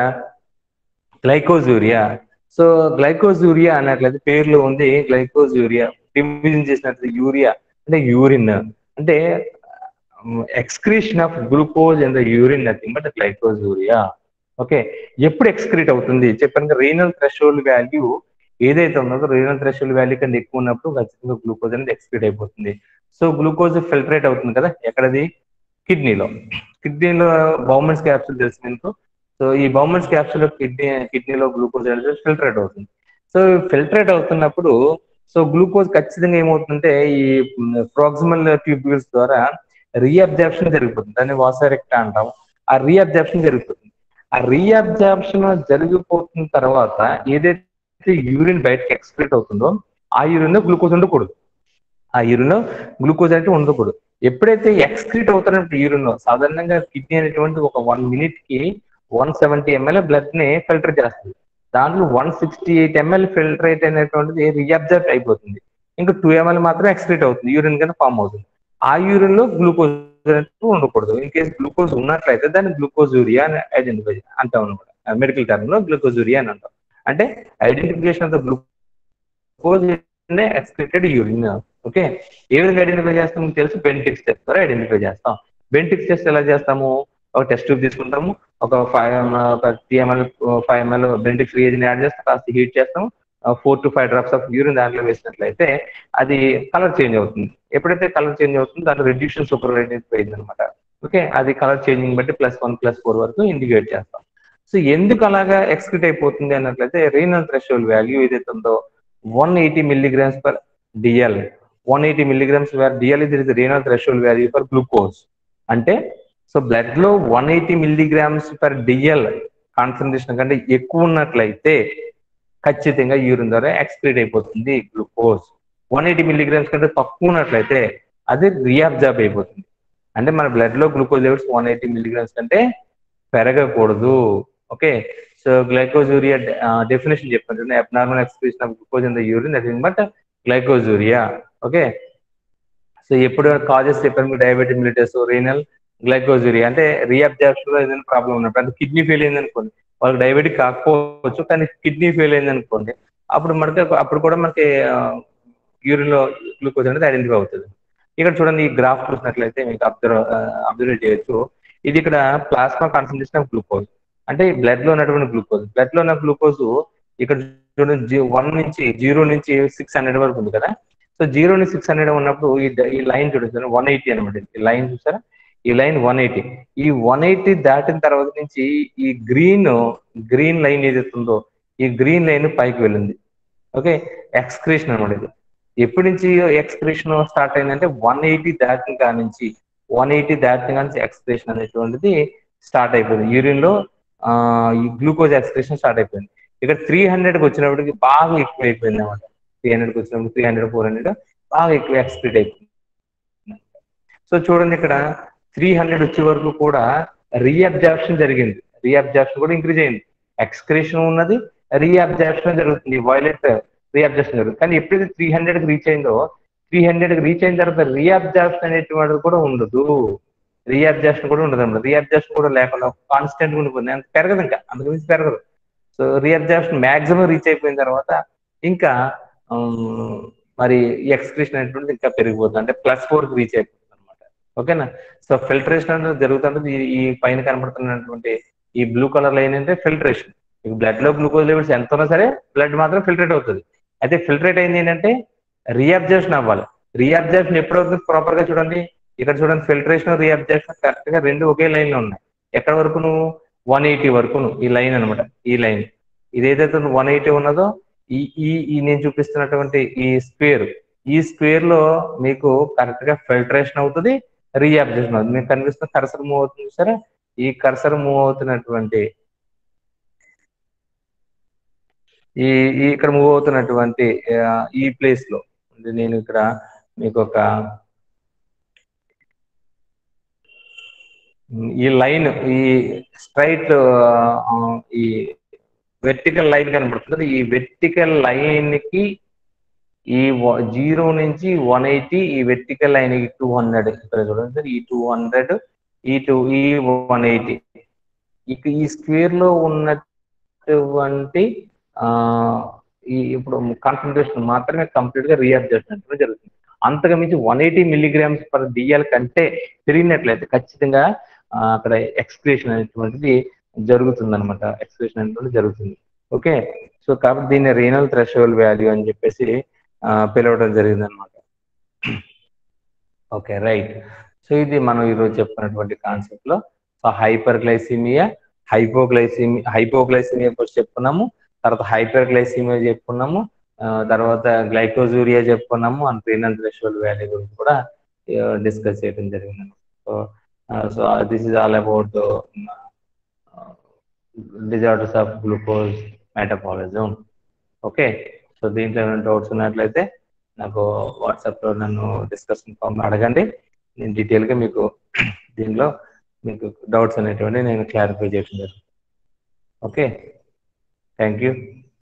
A: glycosuria so glycosuria అన్నట్లయితే పేర్లో ఉంది గ్లైకోజూరియా డివిజన్ చేసినట్లయితే యూరియా అంటే యూరిన్ అంటే excretion of glucose in the urine nothing but glycosuria okay ఎప్పుడు ఎక్స్క్రీట్ అవుతుంది చెప్పాను రీనల్ థ్రెషోల్డ్ వాల్యూ ఏదైతే ఉన్నదో రీనల్ థ్రెషోల్డ్ వాల్యూ కింద ఎక్కువ ఉన్నప్పుడు ఖచ్చితంగా గ్లూకోజ్ అనేది ఎక్స్క్రీట్ అయిపోతుంది సో గ్లూకోజ్ ఫిల్టరేట్ అవుతుంది కదా ఎక్కడది కిడ్నీలో కిడ్నీలో బౌమెన్స్ క్యాప్సూల్ తెలుసు మీకు సో ఈ బౌమెన్స్ క్యాప్సూల్ కిడ్నీ కిడ్నీలో గ్లూకోజ్ అనేది ఫిల్టరేట్ అవుతుంది సో ఫిల్టరేట్ అవుతున్నప్పుడు సో గ్లూకోజ్ ఖచ్చితంగా ఏమవుతుందంటే ఈ ప్రోక్సిమల్ ట్యూబ్యూల్స్ ద్వారా రీఅబ్జార్ప్షన్ జరిగిపోతుంది దాన్ని వాసారెక్ట్ అంటాం ఆ రీఅబ్జార్ప్షన్ జరుగుతుంది ఆ రీఅబ్జార్ప్షన్ జరిగిపోతున్న తర్వాత ఏదైతే యూరిన్ బయటకి ఎక్స్క్రీట్ అవుతుందో ఆ యూరిన్ లో గ్లూకోజ్ ఉండకూడదు ఆ యూరిన్ లో గ్లూకోజ్ అంటే ఉండకూడదు ఎప్పుడైతే ఎక్స్క్రీట్ అవుతున్నప్పుడు యూరిన్ లో సాధారణంగా కిడ్నీ అనేటువంటి ఒక వన్ మినిట్ కి వన్ సెవెంటీ ఎంఎల్ బ్లడ్ ని ఫిల్టర్ చేస్తుంది దాంట్లో one sixty eight ML filtrate అనేటువంటిది రీఅబ్జర్వ్ అయిపోతుంది ఇంకా టూ ఎంఎల్ మాత్రం ఎక్స్క్రీట్ అవుతుంది యూరిన్ కింద ఫామ్ అవుతుంది ఆ యూరిన్ లో గ్లూకోజ్ ఉండకూడదు ఇన్ కేసు గ్లూకోజ్ ఉన్నట్లయితే దాన్ని గ్లూకోజ్ యూరియా అని ఐడెంటిఫై అంటాం అనమాట మెడికల్ టర్మ్ లో గ్లూకోజూరియా అని అంటాం అంటే identification of the glucose excreted urine okay ఏ విధంగా ఐడెంటిఫై చేస్తాం మీకు తెలుసు బెనిఫిక్స్ టెస్ట్ ద్వారా ఐడెంటిఫై చేస్తాం బెనిఫిక్స్ టెస్ట్ ఎలా చేస్తాము ఒక టెస్ట్ ట్యూబ్ తీసుకుంటాము ఒక ఫైవ్ ఒక three ML five ML Benedict's reagent add చేస్తాం కాస్త హీట్ చేస్తాం four to five drops of urine దాంట్లో వేసినట్లయితే అది కలర్ చేంజ్ అవుతుంది ఎప్పుడైతే కలర్ చేంజ్ అవుతుందో దాంట్లో రెడ్యూషన్ సూపర్ అయింది అనమాట ఓకే అది కలర్ చేంజింగ్ బట్టి ప్లస్ వన్ ప్లస్ ఫోర్ వరకు ఇండికేట్ చేస్తాం సో ఎందుకు అలాగా ఎక్స్క్రిట్ అయిపోతుంది అన్నట్లయితే రీనల్ థ్రెషోల్డ్ వాల్యూ ఏదైతే ఉందో one eighty milligrams per DL one eighty milligrams DL ఇది renal threshold value for glucose అంటే సో బ్లడ్ లో one eighty milligrams per DL concentration కంటే ఎక్కువ ఉన్నట్లయితే ఖచ్చితంగా యూరిన్ ద్వారా ఎక్స్క్రీట్ అయిపోతుంది గ్లూకోజ్ వన్ ఎయిటీ మిల్లీగ్రామ్స్ కంటే తక్కువ ఉన్నట్లయితే అది రీఅబ్జార్బ్ అయిపోతుంది అంటే మన బ్లడ్ లో glucose levels one eighty milligrams కంటే పెరగకూడదు ఓకే సో గ్లైకోజూరియా డెఫినేషన్ చెప్పాను abnormal excretion of glucose in the urine that is but glycosuria okay so ఎప్పుడు కాజెస్ చెప్పాను డయాబెటిక్ మిలిటస్ రీనల్ గ్లైకోజూరియా అంటే రీఅబ్జార్ప్షన్ లో ఏదైనా ప్రాబ్లం ఉన్నప్పుడు అంటే కిడ్నీ ఫెయిల్ అయింది అనుకోండి వాళ్ళకి డయాబెటిక్ కాకపోవచ్చు కానీ కిడ్నీ ఫెయిల్ అయింది అనుకోండి అప్పుడు మనకి అప్పుడు కూడా మనకి యూరిన్ లో గ్లూకోజ్ అనేది ఐడెంటిఫై అవుతుంది ఇక్కడ చూడండి ఈ గ్రాఫ్ చూసినట్లయితే మీకు అబ్జర్వ్ అబ్జర్వ్ చేయొచ్చు ఇది ఇక్కడ ప్లాస్మా కాన్సన్ట్రేషన్ ఆఫ్ గ్లూకోజ్ అంటే బ్లడ్ లో ఉన్నటువంటి గ్లూకోజ్ బ్లడ్ లో ఉన్న గ్లూకోజ్ ఇక్కడ చూడండి వన్ నుంచి జీరో నుంచి సిక్స్ హండ్రెడ్ వరకు ఉంది కదా సో జీరో నుంచి సిక్స్ హండ్రెడ్ ఉన్నప్పుడు ఈ ఈ లైన్ చూడండి వన్ ఎయిటీ అనమాట ఈ లైన్ చూసారా ఈ లైన్ వన్ ఎయిటీ ఈ వన్ ఎయిటీ దాటిన తర్వాత నుంచి ఈ గ్రీన్ గ్రీన్ లైన్ ఏదైతే ఉందో ఈ గ్రీన్ లైన్ పైకి వెళ్ళింది ఓకే ఎక్స్క్రీషన్ అనమాట ఇది ఎప్పటి నుంచి ఎక్స్క్రీషన్ స్టార్ట్ అయిందంటే వన్ ఎయిటీ దాటిన కాడ నుంచి వన్ ఎయిటీ దాటిన కాడ నుంచి ఎక్స్క్రీషన్ అనేటువంటిది స్టార్ట్ అయిపోయింది యూరిన్ లో ఈ గ్లూకోజ్ ఎక్స్క్రీషన్ స్టార్ట్ అయిపోయింది ఇక్కడ త్రీ హండ్రెడ్కి వచ్చినప్పటికి బాగా ఎక్కువ అయిపోయింది అనమాట త్రీ హండ్రెడ్కి వచ్చినప్పుడు త్రీ హండ్రెడ్ ఫోర్ హండ్రెడ్ బాగా ఎక్కువ ఎక్స్క్రీట్ అయిపోయింది సో చూడండి ఇక్కడ త్రీ హండ్రెడ్ వచ్చే వరకు కూడా రీఅబ్జార్ప్షన్ జరిగింది రీఅబ్జార్ప్షన్ కూడా ఇంక్రీజ్ అయింది ఎక్స్క్రేషన్ ఉన్నది రీఅబ్జార్ప్షన్ జరుగుతుంది వైలెట్ రీఅబ్జార్ప్షన్ జరుగుతుంది కానీ ఎప్పుడైతే త్రీ హండ్రెడ్ కి రీచ్ అయిందో త్రీ హండ్రెడ్ కి రీచ్ అయిన తర్వాత రీఅబ్జార్ప్షన్ అనేటువంటిది కూడా ఉండదు రీఅబ్జార్ప్షన్ కూడా ఉండదు అనమాట రీఅబ్జార్ప్షన్ కూడా లేకుండా కాన్స్టెంట్ ఉండిపోతుంది అంత పెరగదు ఇంకా అందుగురించి పెరగదు సో రీఅబ్జార్ప్షన్ మాక్సిమం రీచ్ అయిపోయిన తర్వాత ఇంకా మరి ఎక్స్క్రీషన్ అనేటువంటిది ఇంకా పెరిగిపోతుంది అంటే ప్లస్ ఫోర్ కి రీచ్ అయిపోతుంది అనమాట ఓకేనా సో ఫిల్టరేషన్ అనేది జరుగుతుంది ఈ పైన కనబడుతున్నటువంటి ఈ బ్లూ కలర్ లైన్ అంటే ఫిల్టరేషన్ మీకు బ్లడ్ లో గ్లూకోజ్ లెవెల్స్ ఎంత ఉన్నా సరే బ్లడ్ మాత్రం ఫిల్టరేట్ అవుతుంది అయితే ఫిల్టరేట్ అయింది ఏంటంటే రీఅబ్జర్షన్ అవ్వాలి రీఅబ్జర్షన్ ఎప్పుడు అవుతుంది ప్రాపర్ గా చూడండి ఇక్కడ చూడండి ఫిల్టరేషన్ రీఅబ్జర్షన్ కరెక్ట్ గా రెండు ఒకే లైన్ లో ఉన్నాయి ఎక్కడ వరకు నువ్వు వన్ ఎయిటీ వరకు ఈ లైన్ అనమాట ఈ లైన్ ఇదేదైతే వన్ ఎయిటీ ఉన్నదో ఈ ఈ ఈ నేను చూపిస్తున్నటువంటి ఈ స్క్వేర్ ఈ స్క్వేర్ లో మీకు కరెక్ట్ గా ఫిల్టరేషన్ అవుతుంది రీఅబ్జర్షన్ అవుతుంది మీకు కనిపిస్తున్న కర్సర్ మూవ్ అవుతుంది సరే ఈ కర్సర్ మూవ్ అవుతున్నటువంటి ఈ ఈ ఇక్కడ మూవ్ అవుతున్నటువంటి ఈ ప్లేస్ లో నేను ఇక్కడ మీకు ఒక ఈ లైన్ ఈ స్ట్రైట్ ఈ వెర్టికల్ లైన్ కనబడుతుంది ఈ వెర్టికల్ లైన్ కి ఈ జీరో నుంచి వన్ ఎయిటీ ఈ వెర్టికల్ లైన్ కి టూ హండ్రెడ్ ఇక్కడ చూడండి ఈ టూ హండ్రెడ్ ఈ టూ ఈ వన్ ఎయిటీ ఇక ఈ స్క్వేర్ లో ఉన్నటువంటి ఈ ఇప్పుడు కాన్సన్ట్రేషన్ మాత్రమే కంప్లీట్ గా రీఅబ్జర్షన్ జరుగుతుంది అంతగా మించి one eighty milligrams per DL కంటే పెరిగినట్లయితే ఖచ్చితంగా అక్కడ ఎక్స్క్రియేషన్ అనేటువంటిది జరుగుతుంది అనమాట ఎక్స్క్రియేషన్ అనేటువంటి జరుగుతుంది ఓకే సో కాబట్టి దీన్ని రీనల్ థ్రెషోల్ వాల్యూ అని చెప్పేసి పిలవడం జరిగింది అనమాట ఓకే రైట్ సో ఇది మనం ఈరోజు చెప్పుకున్నటువంటి కాన్సెప్ట్ లో so hyper glycemia hypoglycemia hypoglycemia గురించి చెప్పుకున్నాము తర్వాత హైపర్ గ్లైసిమియా చెప్పుకున్నాము తర్వాత గ్లైకోజూరియా చెప్పుకున్నాము అండ్ రీనల్ థ్రెషోల్ వాల్యూ గురించి కూడా డిస్కస్ చేయడం జరిగింది so so this is all about disorders of glucose metabolism okay so దీంట్లో ఏమైనా డౌట్స్ ఉన్నట్లయితే నాకు వాట్సాప్లో నన్ను డిస్కషన్ ఫామ్ అడగండి నేను డీటెయిల్గా మీకు దీనిలో మీకు డౌట్స్ అనేటువంటి నేను క్లారిఫై చేయడం జరుగుతుంది ఓకే థ్యాంక్ యూ